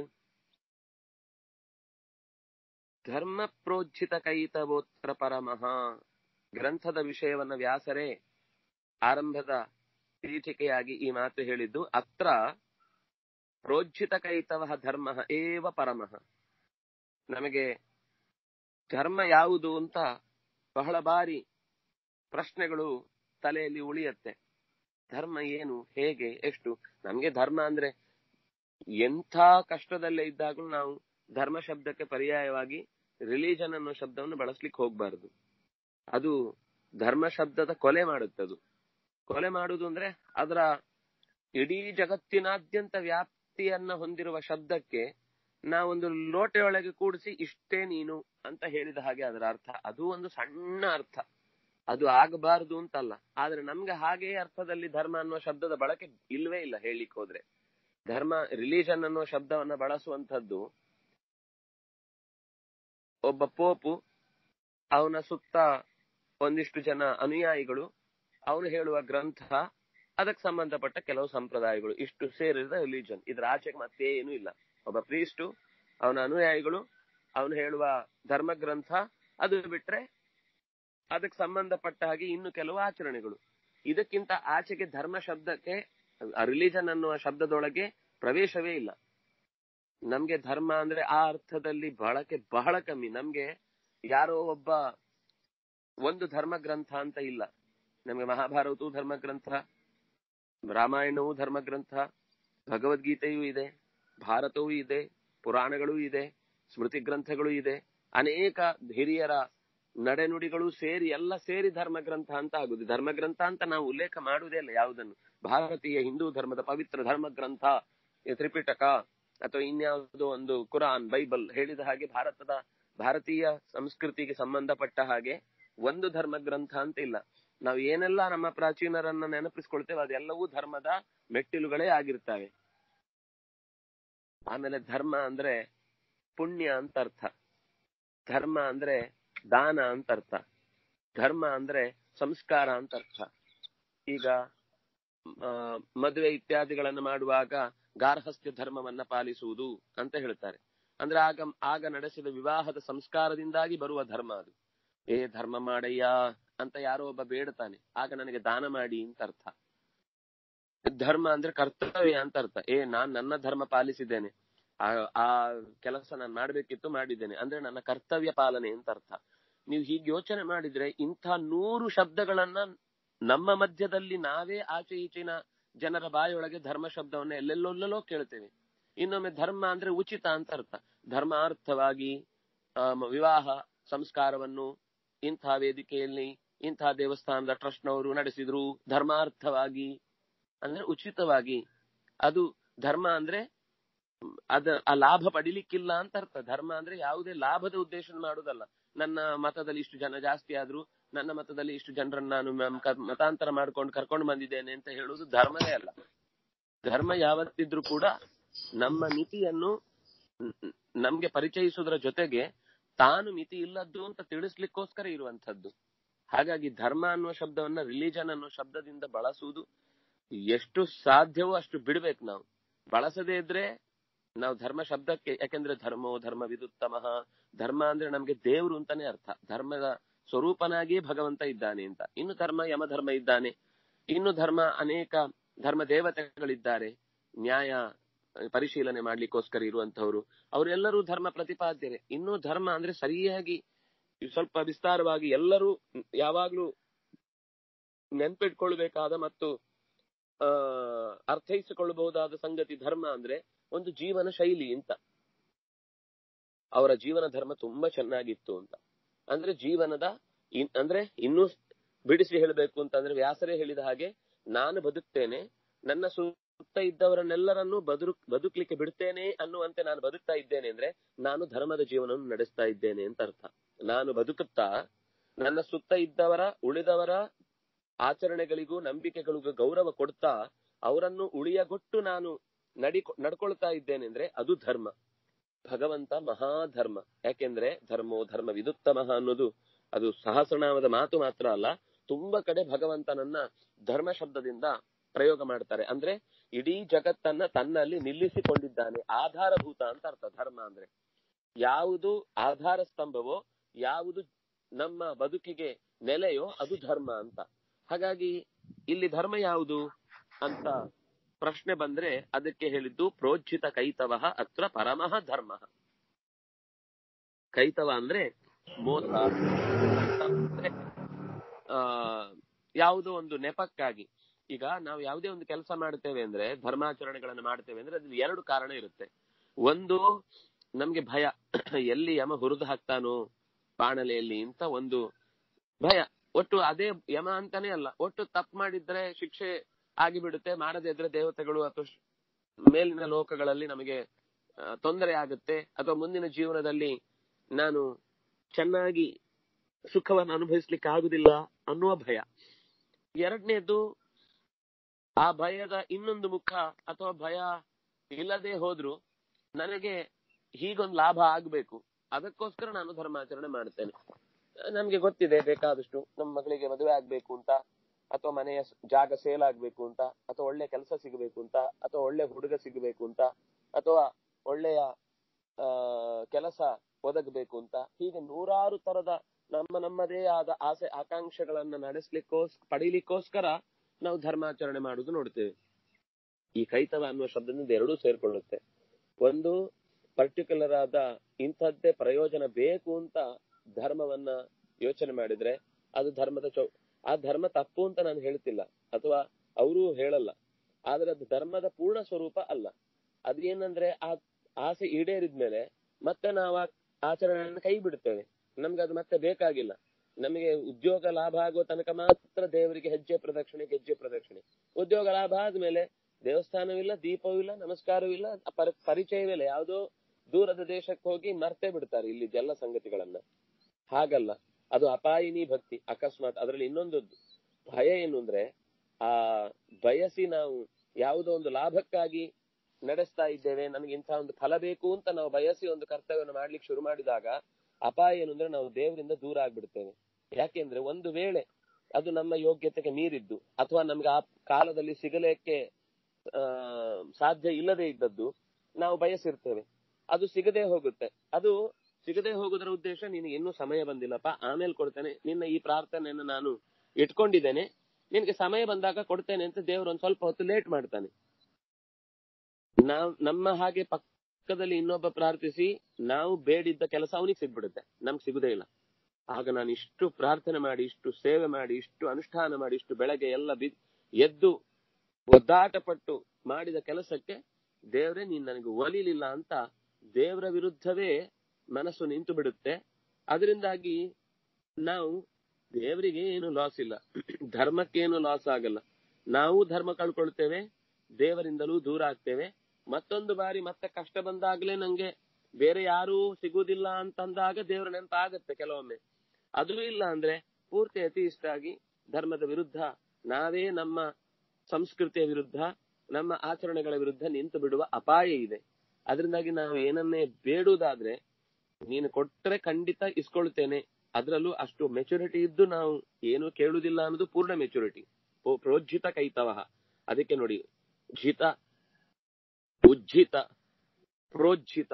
ಧರ್ಮ ಪ್ರೋಜ್ಜಿತ ಕೈತವೋತ್ರ ಪರಮಃ ಗ್ರಂಥದ ವಿಷಯವನ್ನ ವ್ಯಾಸರೇ ಆರಂಭದ ಪೀಠಿಕೆಯಾಗಿ ಈ ಮಾತು ಹೇಳಿದ್ದು ಅತ್ರ ಪ್ರೋಜ್ಜಿತ ಕೈತವ ಧರ್ಮ ಏವ ಪರಮಃ ನಮಗೆ ಧರ್ಮ ಯಾವುದು ಅಂತ ಬಹಳ ಬಾರಿ ಪ್ರಶ್ನೆಗಳು ತಲೆಯಲ್ಲಿ ಉಳಿಯತ್ತೆ ಧರ್ಮ ಏನು ಹೇಗೆ ಎಷ್ಟು ನಮ್ಗೆ ಧರ್ಮ ಅಂದ್ರೆ ಎಂಥ ಕಷ್ಟದಲ್ಲೇ ಇದ್ದಾಗಲೂ ನಾವು ಧರ್ಮ ಶಬ್ದಕ್ಕೆ ಪರ್ಯಾಯವಾಗಿ ರಿಲಿಜನ್ ಅನ್ನೋ ಶಬ್ದವನ್ನು ಬಳಸ್ಲಿಕ್ಕೆ ಹೋಗ್ಬಾರ್ದು ಅದು ಧರ್ಮ ಶಬ್ದದ ಕೊಲೆ ಮಾಡುತ್ತದು ಕೊಲೆ ಮಾಡುವುದು ಅಂದ್ರೆ ಅದರ ಇಡೀ ಜಗತ್ತಿನಾದ್ಯಂತ ವ್ಯಾಪ್ತಿಯನ್ನ ಹೊಂದಿರುವ ಶಬ್ದಕ್ಕೆ ನಾವೊಂದು ಲೋಟೆಯೊಳಗೆ ಕೂಡಿಸಿ ಇಷ್ಟೇ ನೀನು ಅಂತ ಹೇಳಿದ ಹಾಗೆ ಅದರ ಅರ್ಥ ಅದು ಒಂದು ಸಣ್ಣ ಅರ್ಥ ಅದು ಆಗಬಾರದು ಅಂತಲ್ಲ ಆದ್ರೆ ನಮ್ಗೆ ಹಾಗೆ ಅರ್ಥದಲ್ಲಿ ಧರ್ಮ ಅನ್ನುವ ಶಬ್ದದ ಬಳಕೆ ಇಲ್ವೇ ಇಲ್ಲ ಹೇಳಿಕ್ ಹೋದ್ರೆ ಧರ್ಮ ರಿಲಿಜನ್ ಅನ್ನುವ ಶಬ್ದವನ್ನ ಬಳಸುವಂತದ್ದು ಒಬ್ಬ ಪೋಪು ಅವನ ಸುತ್ತ ಒಂದಿಷ್ಟು ಜನ ಅನುಯಾಯಿಗಳು ಅವನು ಹೇಳುವ ಗ್ರಂಥ ಅದಕ್ಕೆ ಸಂಬಂಧಪಟ್ಟ ಕೆಲವು ಸಂಪ್ರದಾಯಗಳು ಇಷ್ಟು ಸೇರಿದ ರಿಲಿಜನ್ ಇದ್ರ ಆಚೆಗೆ ಮತ್ತೇನು ಇಲ್ಲ ಒಬ್ಬ ಪ್ರೀಸ್ಟು ಅವನ ಅನುಯಾಯಿಗಳು ಅವನು ಹೇಳುವ ಧರ್ಮ ಗ್ರಂಥ ಅದು ಬಿಟ್ರೆ ಅದಕ್ಕೆ ಸಂಬಂಧಪಟ್ಟ ಹಾಗೆ ಇನ್ನು ಕೆಲವು ಆಚರಣೆಗಳು ಇದಕ್ಕಿಂತ ಆಚೆಗೆ ಧರ್ಮ ಶಬ್ದಕ್ಕೆ ರಿಲಿಜನ್ ಅನ್ನುವ ಶಬ್ದದೊಳಗೆ ಪ್ರವೇಶವೇ ಇಲ್ಲ ನಮ್ಗೆ ಧರ್ಮ ಅಂದ್ರೆ ಆ ಅರ್ಥದಲ್ಲಿ ಬಳಕೆ ಬಹಳ ಕಮ್ಮಿ ನಮ್ಗೆ ಯಾರೋ ಒಬ್ಬ ಒಂದು ಧರ್ಮ ಗ್ರಂಥ ಅಂತ ಇಲ್ಲ ನಮ್ಗೆ ಮಹಾಭಾರತವು ಧರ್ಮ ಗ್ರಂಥ ರಾಮಾಯಣವು ಧರ್ಮ ಗ್ರಂಥ ಭಗವದ್ಗೀತೆಯೂ ಇದೆ ಭಾರತವೂ ಇದೆ ಪುರಾಣಗಳೂ ಇದೆ ಸ್ಮೃತಿ ಗ್ರಂಥಗಳು ಇದೆ ಅನೇಕ ಹಿರಿಯರ ನಡೆನುಡಿಗಳು ಸೇರಿ ಎಲ್ಲ ಸೇರಿ ಧರ್ಮ ಗ್ರಂಥ ಅಂತ ಆಗುದು ಧರ್ಮ ಗ್ರಂಥ ಅಂತ ನಾವು ಉಲ್ಲೇಖ ಮಾಡುವುದೇ ಇಲ್ಲ ಯಾವುದನ್ನು ಭಾರತೀಯ ಹಿಂದೂ ಧರ್ಮದ ಪವಿತ್ರ ಧರ್ಮ ಗ್ರಂಥ ಈ ತ್ರಿಪಿಟಕ ಅಥವಾ ಇನ್ಯಾವುದೋ ಒಂದು ಕುರಾನ್ ಬೈಬಲ್ ಹೇಳಿದ ಹಾಗೆ ಭಾರತದ ಭಾರತೀಯ ಸಂಸ್ಕೃತಿಗೆ ಸಂಬಂಧಪಟ್ಟ ಹಾಗೆ ಒಂದು ಧರ್ಮ ಗ್ರಂಥ ಅಂತ ಇಲ್ಲ ನಾವು ಏನೆಲ್ಲ ನಮ್ಮ ಪ್ರಾಚೀನರನ್ನ ನೆನಪಿಸ್ಕೊಳ್ತೇವೆ ಅದೆಲ್ಲವೂ ಧರ್ಮದ ಮೆಟ್ಟಿಲುಗಳೇ ಆಗಿರ್ತವೆ ಆಮೇಲೆ ಧರ್ಮ ಅಂದ್ರೆ ಪುಣ್ಯ ಅಂತ ಅರ್ಥ ಧರ್ಮ ಅಂದ್ರೆ ದಾನ ಅಂತ ಅರ್ಥ ಧರ್ಮ ಅಂದ್ರೆ ಸಂಸ್ಕಾರ ಅಂತ ಅರ್ಥ ಈಗ ಆ, ಮದುವೆ ಇತ್ಯಾದಿಗಳನ್ನು ಮಾಡುವಾಗ ಗಾರ್ಹಸ್ಥ್ಯ ಧರ್ಮವನ್ನ ಪಾಲಿಸುವುದು ಅಂತ ಹೇಳ್ತಾರೆ ಅಂದ್ರೆ ಆಗ ಆಗ ನಡೆಸಿದ ವಿವಾಹದ ಸಂಸ್ಕಾರದಿಂದಾಗಿ ಬರುವ ಧರ್ಮ ಅದು ಏ ಧರ್ಮ ಮಾಡಯ್ಯ ಅಂತ ಯಾರೋ ಒಬ್ಬ ಬೇಡ್ತಾನೆ ಆಗ ನನಗೆ ದಾನ ಮಾಡಿ ಅಂತ ಅರ್ಥ ಧರ್ಮ ಅಂದ್ರೆ ಕರ್ತವ್ಯ ಅಂತ ಅರ್ಥ ಏ ನಾನ್ ನನ್ನ ಧರ್ಮ ಪಾಲಿಸಿದ್ದೇನೆ ಆ ಆ ಕೆಲಸ ನಾನು ಮಾಡ್ಬೇಕಿತ್ತು ಮಾಡಿದ್ದೇನೆ ಅಂದ್ರೆ ನನ್ನ ಕರ್ತವ್ಯ ಪಾಲನೆ ಅಂತ ಅರ್ಥ ನೀವು ಹೀಗೆ ಯೋಚನೆ ಮಾಡಿದ್ರೆ ಇಂಥ ನೂರು ಶಬ್ದಗಳನ್ನ ನಮ್ಮ ಮಧ್ಯದಲ್ಲಿ ನಾವೇ ಆಚೆ ಈಚಿನ ಜನರ ಬಾಯೊಳಗೆ ಧರ್ಮ ಶಬ್ದವನ್ನ ಎಲ್ಲೆಲ್ಲೊಲ್ಲೆಲ್ಲೋ ಕೇಳ್ತೇವೆ ಇನ್ನೊಮ್ಮೆ ಧರ್ಮ ಅಂದ್ರೆ ಉಚಿತ ಅಂತ ಅರ್ಥ ಧರ್ಮಾರ್ಥವಾಗಿ ಆ, ಮ- ವಿವಾಹ ಸಂಸ್ಕಾರವನ್ನು ಇಂಥ ವೇದಿಕೆಯಲ್ಲಿ ಇಂಥ ದೇವಸ್ಥಾನದ ಟ್ರಸ್ಟ್ನವರು ನಡೆಸಿದ್ರು ಧರ್ಮಾರ್ಥವಾಗಿ ಅಂದ್ರೆ ಉಚಿತವಾಗಿ ಅದು ಧರ್ಮ ಅಂದ್ರೆ ಮ್, ಅದ ಆ ಲಾಭ ಪಡಿಲಿಕ್ಕಿಲ್ಲ ಅಂತ ಅರ್ಥ ಧರ್ಮ ಅಂದ್ರೆ ಯಾವುದೇ ಲಾಭದ ಉದ್ದೇಶ ಮಾಡುದಲ್ಲ ನನ್ನ ಮತದಲ್ಲಿ ಇಷ್ಟು ಜನ ಜಾಸ್ತಿ ಆದ್ರು ನನ್ನ ಮತದಲ್ಲಿ ಇಷ್ಟು ಜನರನ್ನ ನಾನು ಮ- ಕ- ಮತಾಂತರ ಮಾಡ್ಕೊಂಡು ಕರ್ಕೊಂಡು ಬಂದಿದ್ದೇನೆ ಅಂತ ಹೇಳುವುದು ಧರ್ಮವೇ ಅಲ್ಲ ಧರ್ಮ ಯಾವತ್ತಿದ್ರೂ ಕೂಡ ನಮ್ಮ ಮಿತಿಯನ್ನು ನ್- ನ್- ನಮ್ಗೆ ಪರಿಚಯಿಸುವುದರ ಜೊತೆಗೆ ತಾನು ಮಿತಿ ಇಲ್ಲದ್ದು ಅಂತ ತಿಳಿಸ್ಲಿಕ್ಕೋಸ್ಕರ ಇರುವಂತದ್ದು ಹಾಗಾಗಿ ಧರ್ಮ ಅನ್ನುವ ಶಬ್ದವನ್ನ ರಿಲಿಜನ್ ಅನ್ನುವ ಶಬ್ದದಿಂದ ಬಳಸುವುದು ಎಷ್ಟು ಸಾಧ್ಯವೋ ಅಷ್ಟು ಬಿಡ್ಬೇಕು ನಾವು ಬಳಸದೇ ಇದ್ರೆ ನಾವು ಧರ್ಮ ಶಬ್ದಕ್ಕೆ ಯಾಕೆಂದ್ರೆ ಧರ್ಮೋ ಧರ್ಮ ವಿದುತ್ತಮಃ ಧರ್ಮ ಅಂದ್ರೆ ನಮ್ಗೆ ದೇವ್ರು ಅಂತಾನೆ ಅರ್ಥ ಧರ್ಮದ ಸ್ವರೂಪನಾಗಿಯೇ ಭಗವಂತ ಇದ್ದಾನೆ ಅಂತ ಇನ್ನು ಧರ್ಮ ಯಮಧರ್ಮ ಇದ್ದಾನೆ ಇನ್ನು ಧರ್ಮ ಅನೇಕ ಧರ್ಮ ದೇವತೆಗಳಿದ್ದಾರೆ ನ್ಯಾಯ ಅಹ್, ಪರಿಶೀಲನೆ ಮಾಡ್ಲಿಕ್ಕೋಸ್ಕರ ಇರುವಂತವರು ಅವರೆಲ್ಲರೂ ಧರ್ಮ ಪ್ರತಿಪಾದ್ಯರೆ ಇನ್ನು ಧರ್ಮ ಅಂದ್ರೆ ಸರಿಯಾಗಿ ಸ್ವಲ್ಪ ವಿಸ್ತಾರವಾಗಿ ಎಲ್ಲರೂ ಯಾವಾಗ್ಲೂ ನೆನ್ಪಿಟ್ಕೊಳ್ಬೇಕಾದ ಮತ್ತು ಆ ಅರ್ಥೈಸಿಕೊಳ್ಳಬಹುದಾದ ಸಂಗತಿ ಧರ್ಮ ಅಂದ್ರೆ ಒಂದು ಜೀವನ ಶೈಲಿ ಅಂತ ಅವರ ಜೀವನ ಧರ್ಮ ತುಂಬಾ ಚೆನ್ನಾಗಿತ್ತು ಅಂತ ಅಂದ್ರೆ ಜೀವನದ ಇನ್- ಅಂದ್ರೆ ಇನ್ನೂ ಬಿಡಿಸಿ ಹೇಳಬೇಕು ಅಂತಂದ್ರೆ ವ್ಯಾಸರೇ ಹೇಳಿದ ಹಾಗೆ ನಾನು ಬದುಕ್ತೇನೆ ನನ್ನ ಸುತ್ತ ಇದ್ದವರನ್ನೆಲ್ಲರನ್ನೂ ಬದುಕು ಬದುಕ್ಲಿಕ್ಕೆ ಬಿಡ್ತೇನೆ ಅನ್ನುವಂತೆ ನಾನು ಬದುಕ್ತಾ ಇದ್ದೇನೆ ಅಂದ್ರೆ ನಾನು ಧರ್ಮದ ಜೀವನವನ್ನು ನಡೆಸ್ತಾ ಇದ್ದೇನೆ ಅಂತ ಅರ್ಥ ನಾನು ಬದುಕುತ್ತಾ ನನ್ನ ಸುತ್ತ ಇದ್ದವರ ಉಳಿದವರ ಆಚರಣೆಗಳಿಗೂ ನಂಬಿಕೆಗಳಿಗೂ ಗೌರವ ಕೊಡ್ತಾ ಅವರನ್ನು ಉಳಿಯಗೊಟ್ಟು ನಾನು ನಡಿ ನಡ್ಕೊಳ್ತಾ ಇದ್ದೇನೆ ಅಂದ್ರೆ ಅದು ಧರ್ಮ ಭಗವಂತ ಮಹಾಧರ್ಮ ಯಾಕೆಂದ್ರೆ ಧರ್ಮೋ ಧರ್ಮ ವಿದುತ್ತಮಃ ಅನ್ನೋದು ಅದು ಸಹಸ್ರನಾಮದ ಮಾತು ಮಾತ್ರ ಅಲ್ಲ ತುಂಬಾ ಕಡೆ ಭಗವಂತನನ್ನ ಧರ್ಮ ಶಬ್ದದಿಂದ ಪ್ರಯೋಗ ಮಾಡ್ತಾರೆ ಅಂದ್ರೆ ಇಡೀ ಜಗತ್ತನ್ನ ತನ್ನಲ್ಲಿ ನಿಲ್ಲಿಸಿಕೊಂಡಿದ್ದಾನೆ ಆಧಾರಭೂತ ಅಂತ ಅರ್ಥ ಧರ್ಮ ಅಂದ್ರೆ ಯಾವುದು ಆಧಾರ ಸ್ತಂಭವೋ ಯಾವುದು ನಮ್ಮ ಬದುಕಿಗೆ ನೆಲೆಯೋ ಅದು ಧರ್ಮ ಅಂತ ಹಾಗಾಗಿ ಇಲ್ಲಿ ಧರ್ಮ ಯಾವುದು ಅಂತ ಪ್ರಶ್ನೆ ಬಂದ್ರೆ ಅದಕ್ಕೆ ಹೇಳಿದ್ದು ಪ್ರೋಜ್ಜಿತ ಕೈತವ ಅತ್ರ ಪರಮಃ ಧರ್ಮ ಕೈತವ ಅಂದ್ರೆ ಮೋಸ ಅಂದ್ರೆ, ಆ ಯಾವುದೋ ಒಂದು ನೆಪಕ್ಕಾಗಿ ಈಗ ನಾವು ಯಾವುದೇ ಒಂದು ಕೆಲಸ ಮಾಡ್ತೇವೆ ಅಂದ್ರೆ ಧರ್ಮಾಚರಣೆಗಳನ್ನು ಮಾಡ್ತೇವೆ ಅಂದ್ರೆ ಅದ್ರಲ್ಲಿ ಎರಡು ಕಾರಣ ಇರುತ್ತೆ ಒಂದು ನಮ್ಗೆ ಭಯ ಎಲ್ಲಿ ಯಮ ಹುರಿದು ಹಾಕ್ತಾನೋ ಬಾಣಲೆಯಲ್ಲಿ ಅಂತ ಒಂದು ಭಯ ಒಟ್ಟು ಅದೇ ಯಮ ಅಂತಾನೆ ಅಲ್ಲ ಒಟ್ಟು ತಪ್ಪು ಮಾಡಿದ್ರೆ ಶಿಕ್ಷೆ ಆಗಿಬಿಡುತ್ತೆ ಮಾಡದೇ ಇದ್ರೆ ದೇವತೆಗಳು ಅಥವಾ ಶ್- ಮೇಲಿನ ಲೋಕಗಳಲ್ಲಿ ನಮಗೆ ಆ, ತೊಂದರೆ ಆಗುತ್ತೆ ಅಥವಾ ಮುಂದಿನ ಜೀವನದಲ್ಲಿ ನಾನು ಚೆನ್ನಾಗಿ ಸುಖವನ್ನು ಅನುಭವಿಸ್ಲಿಕ್ಕೆ ಆಗುದಿಲ್ಲ ಅನ್ನುವ ಭಯ ಎರಡನೇದು ಆ ಭಯದ ಇನ್ನೊಂದು ಮುಖ ಅಥವಾ ಭಯ ಇಲ್ಲದೆ ಹೋದ್ರು ನನಗೆ ಹೀಗೊಂದು ಲಾಭ ಆಗ್ಬೇಕು ಅದಕ್ಕೋಸ್ಕರ ನಾನು ಧರ್ಮಾಚರಣೆ ಮಾಡ್ತೇನೆ ನಮ್ಗೆ ಗೊತ್ತಿದೆ ಬೇಕಾದಷ್ಟು ನಮ್ಮ ಮಗಳಿಗೆ ಮದುವೆ ಆಗ್ಬೇಕು ಅಂತ ಅಥವಾ ಮನೆಯ ಸ್- ಜಾಗ ಸೇಲ್ ಆಗ್ಬೇಕು ಅಂತ ಅಥವಾ ಒಳ್ಳೆ ಕೆಲಸ ಸಿಗಬೇಕು ಅಂತ ಅಥವಾ ಒಳ್ಳೆ ಹುಡುಗ ಸಿಗಬೇಕು ಅಂತ ಅಥವಾ ಒಳ್ಳೆಯ ಆ ಕೆಲಸ ಒದಗಬೇಕು ಅಂತ ಹೀಗೆ ನೂರಾರು ತರದ ನಮ್ಮ ನಮ್ಮದೇ ಆದ ಆಸೆ ಆಕಾಂಕ್ಷೆಗಳನ್ನ ನಡೆಸ್ಲಿಕ್ಕೋಸ್ ಪಡಿಲಿಕ್ಕೋಸ್ಕರ ನಾವು ಧರ್ಮಾಚರಣೆ ಮಾಡುದು ನೋಡ್ತೇವೆ ಈ ಕೈತವ ಅನ್ನುವ ಶಬ್ದದಿಂದ ಎರಡೂ ಸೇರ್ಕೊಳ್ಳುತ್ತೆ ಒಂದು ಪರ್ಟಿಕ್ಯುಲರ್ ಆದ ಇಂಥದ್ದೇ ಪ್ರಯೋಜನ ಬೇಕು ಅಂತ ಧರ್ಮವನ್ನ ಯೋಚನೆ ಮಾಡಿದ್ರೆ ಅದು ಧರ್ಮದ ಚೌ ಆ ಧರ್ಮ ತಪ್ಪು ಅಂತ ನಾನು ಹೇಳ್ತಿಲ್ಲ ಅಥವಾ ಅವರು ಹೇಳಲ್ಲ ಆದ್ರೆ ಅದು ಧರ್ಮದ ಪೂರ್ಣ ಸ್ವರೂಪ ಅಲ್ಲ ಅದೇನಂದ್ರೆ ಆ ಆಸೆ ಈಡೇರಿದ್ಮೇಲೆ ಮತ್ತೆ ನಾವು ಆ ಆಚರಣೆಯನ್ನು ಕೈ ಬಿಡ್ತೇವೆ ನಮ್ಗೆ ಅದು ಮತ್ತೆ ಬೇಕಾಗಿಲ್ಲ ನಮಗೆ ಉದ್ಯೋಗ ಲಾಭ ಆಗೋ ತನಕ ಮಾತ್ರ ದೇವರಿಗೆ ಹೆಜ್ಜೆ ಪ್ರದಕ್ಷಿಣೆ ಗೆಜ್ಜೆ ಪ್ರದಕ್ಷಿಣೆ ಉದ್ಯೋಗ ಲಾಭ ಆದ್ಮೇಲೆ ದೇವಸ್ಥಾನವಿಲ್ಲ ದೀಪವಿಲ್ಲ ನಮಸ್ಕಾರವಿಲ್ಲ ಪರಿ- ಪರಿಚಯವಿಲ್ಲ ಯಾವುದೋ ದೂರದ ದೇಶಕ್ಕೆ ಹೋಗಿ ಮರ್ತೇ ಬಿಡ್ತಾರೆ ಇಲ್ಲಿ ಎಲ್ಲ ಸಂಗತಿಗಳನ್ನ ಹಾಗಲ್ಲ ಅದು ಅಪಾಯಿನಿ ಭಕ್ತಿ ಅಕಸ್ಮಾತ್ ಅದರಲ್ಲಿ ಇನ್ನೊಂದು ಭಯ ಏನು ಅಂದ್ರೆ ಆ ಬಯಸಿ ನಾವು ಯಾವುದೋ ಒಂದು ಲಾಭಕ್ಕಾಗಿ ನಡೆಸ್ತಾ ಇದ್ದೇವೆ ನನಗೆ ಇಂಥ ಒಂದು ಫಲ ಬೇಕು ಅಂತ ನಾವು ಬಯಸಿ ಒಂದು ಕರ್ತವ್ಯವನ್ನು ಮಾಡ್ಲಿಕ್ಕೆ ಶುರು ಮಾಡಿದಾಗ ಅಪಾಯ ಏನು ಅಂದ್ರೆ ನಾವು ದೇವರಿಂದ ದೂರ ಆಗ್ಬಿಡ್ತೇವೆ ಯಾಕೆಂದ್ರೆ ಒಂದು ವೇಳೆ ಅದು ನಮ್ಮ ಯೋಗ್ಯತೆಗೆ ಮೀರಿದ್ದು ಅಥವಾ ನಮ್ಗೆ ಆ ಕಾಲದಲ್ಲಿ ಸಿಗಲಿಕ್ಕೆ ಆ ಸಾಧ್ಯ ಇಲ್ಲದೆ ಇದ್ದದ್ದು ನಾವು ಬಯಸಿರ್ತೇವೆ ಅದು ಸಿಗದೆ ಹೋಗುತ್ತೆ ಅದು ಸಿಗದೆ ಹೋಗೋದರ ಉದ್ದೇಶ ನಿನಗೆ ಇನ್ನೂ ಸಮಯ ಬಂದಿಲ್ಲಪ್ಪ ಆಮೇಲೆ ಕೊಡ್ತೇನೆ ನಿನ್ನ ಈ ಪ್ರಾರ್ಥನೆಯನ್ನು ನಾನು ಇಟ್ಕೊಂಡಿದ್ದೇನೆ ನಿನಗೆ ಸಮಯ ಬಂದಾಗ ಕೊಡ್ತೇನೆ ಅಂತ ದೇವರು ಒಂದ್ ಸ್ವಲ್ಪ ಹೊತ್ತು ಲೇಟ್ ಮಾಡ್ತಾನೆ ನಾವ್ ನಮ್ಮ ಹಾಗೆ ಪಕ್ಕದಲ್ಲಿ ಇನ್ನೊಬ್ಬ ಪ್ರಾರ್ಥಿಸಿ ನಾವು ಬೇಡಿದ್ದ ಕೆಲಸ ಅವನಿಗೆ ಸಿಗ್ಬಿಡುತ್ತೆ ನಮ್ಗೆ ಸಿಗುದೇ ಇಲ್ಲ ಆಗ ನಾನು ಇಷ್ಟು ಪ್ರಾರ್ಥನೆ ಮಾಡಿ ಇಷ್ಟು ಸೇವೆ ಮಾಡಿ ಇಷ್ಟು ಅನುಷ್ಠಾನ ಮಾಡಿ ಇಷ್ಟು ಬೆಳಗ್ಗೆ ಎಲ್ಲ ಬಿ ಎದ್ದು ಒದ್ದಾಟ ಪಟ್ಟು ಮಾಡಿದ ಕೆಲಸಕ್ಕೆ ದೇವರೇ ನೀನ್ ನನಗೆ ಒಲಿಲಿಲ್ಲ ಅಂತ ದೇವರ ವಿರುದ್ಧವೇ ಮನಸ್ಸು ನಿಂತು ಬಿಡುತ್ತೆ ಅದರಿಂದಾಗಿ ನಾವು ದೇವರಿಗೆ ಏನು ಲಾಸ್ ಇಲ್ಲ ಧರ್ಮಕ್ಕೇನು ಲಾಸ್ ಆಗಲ್ಲ ನಾವು ಧರ್ಮ ಕಳ್ಕೊಳ್ತೇವೆ ದೇವರಿಂದಲೂ ದೂರ ಆಗ್ತೇವೆ ಮತ್ತೊಂದು ಬಾರಿ ಮತ್ತೆ ಕಷ್ಟ ಬಂದಾಗ್ಲೇ ನಂಗೆ ಬೇರೆ ಯಾರೂ ಸಿಗುವುದಿಲ್ಲ ಅಂತಂದಾಗ ದೇವರ ನೆನಪಾಗತ್ತೆ ಕೆಲವೊಮ್ಮೆ ಅದು ಇಲ್ಲ ಅಂದ್ರೆ ಪೂರ್ತಿ ಅತಿ ಇಷ್ಟ ಆಗಿ ಧರ್ಮದ ವಿರುದ್ಧ ನಾವೇ ನಮ್ಮ ಸಂಸ್ಕೃತಿಯ ವಿರುದ್ಧ ನಮ್ಮ ಆಚರಣೆಗಳ ವಿರುದ್ಧ ನಿಂತು ಬಿಡುವ ಅಪಾಯ ಇದೆ ಅದರಿಂದಾಗಿ ನಾವು ಏನನ್ನೇ ಬೇಡುವುದಾದ್ರೆ ನೀನು ಕೊಟ್ರೆ ಖಂಡಿತ ಇಸ್ಕೊಳ್ತೇನೆ ಅದರಲ್ಲೂ ಅಷ್ಟು ಮೆಚುರಿಟಿ ಇದ್ದು ನಾವು ಏನು ಕೇಳುವುದಿಲ್ಲ ಅನ್ನೋದು ಪೂರ್ಣ ಮೆಚುರಿಟಿ ಪ್ರೋಜ್ಜಿತ ಕೈತವಹ ಅದಕ್ಕೆ ನೋಡಿ ಜಿತ ಉಜ್ಜಿತ ಪ್ರೋಜ್ಜಿತ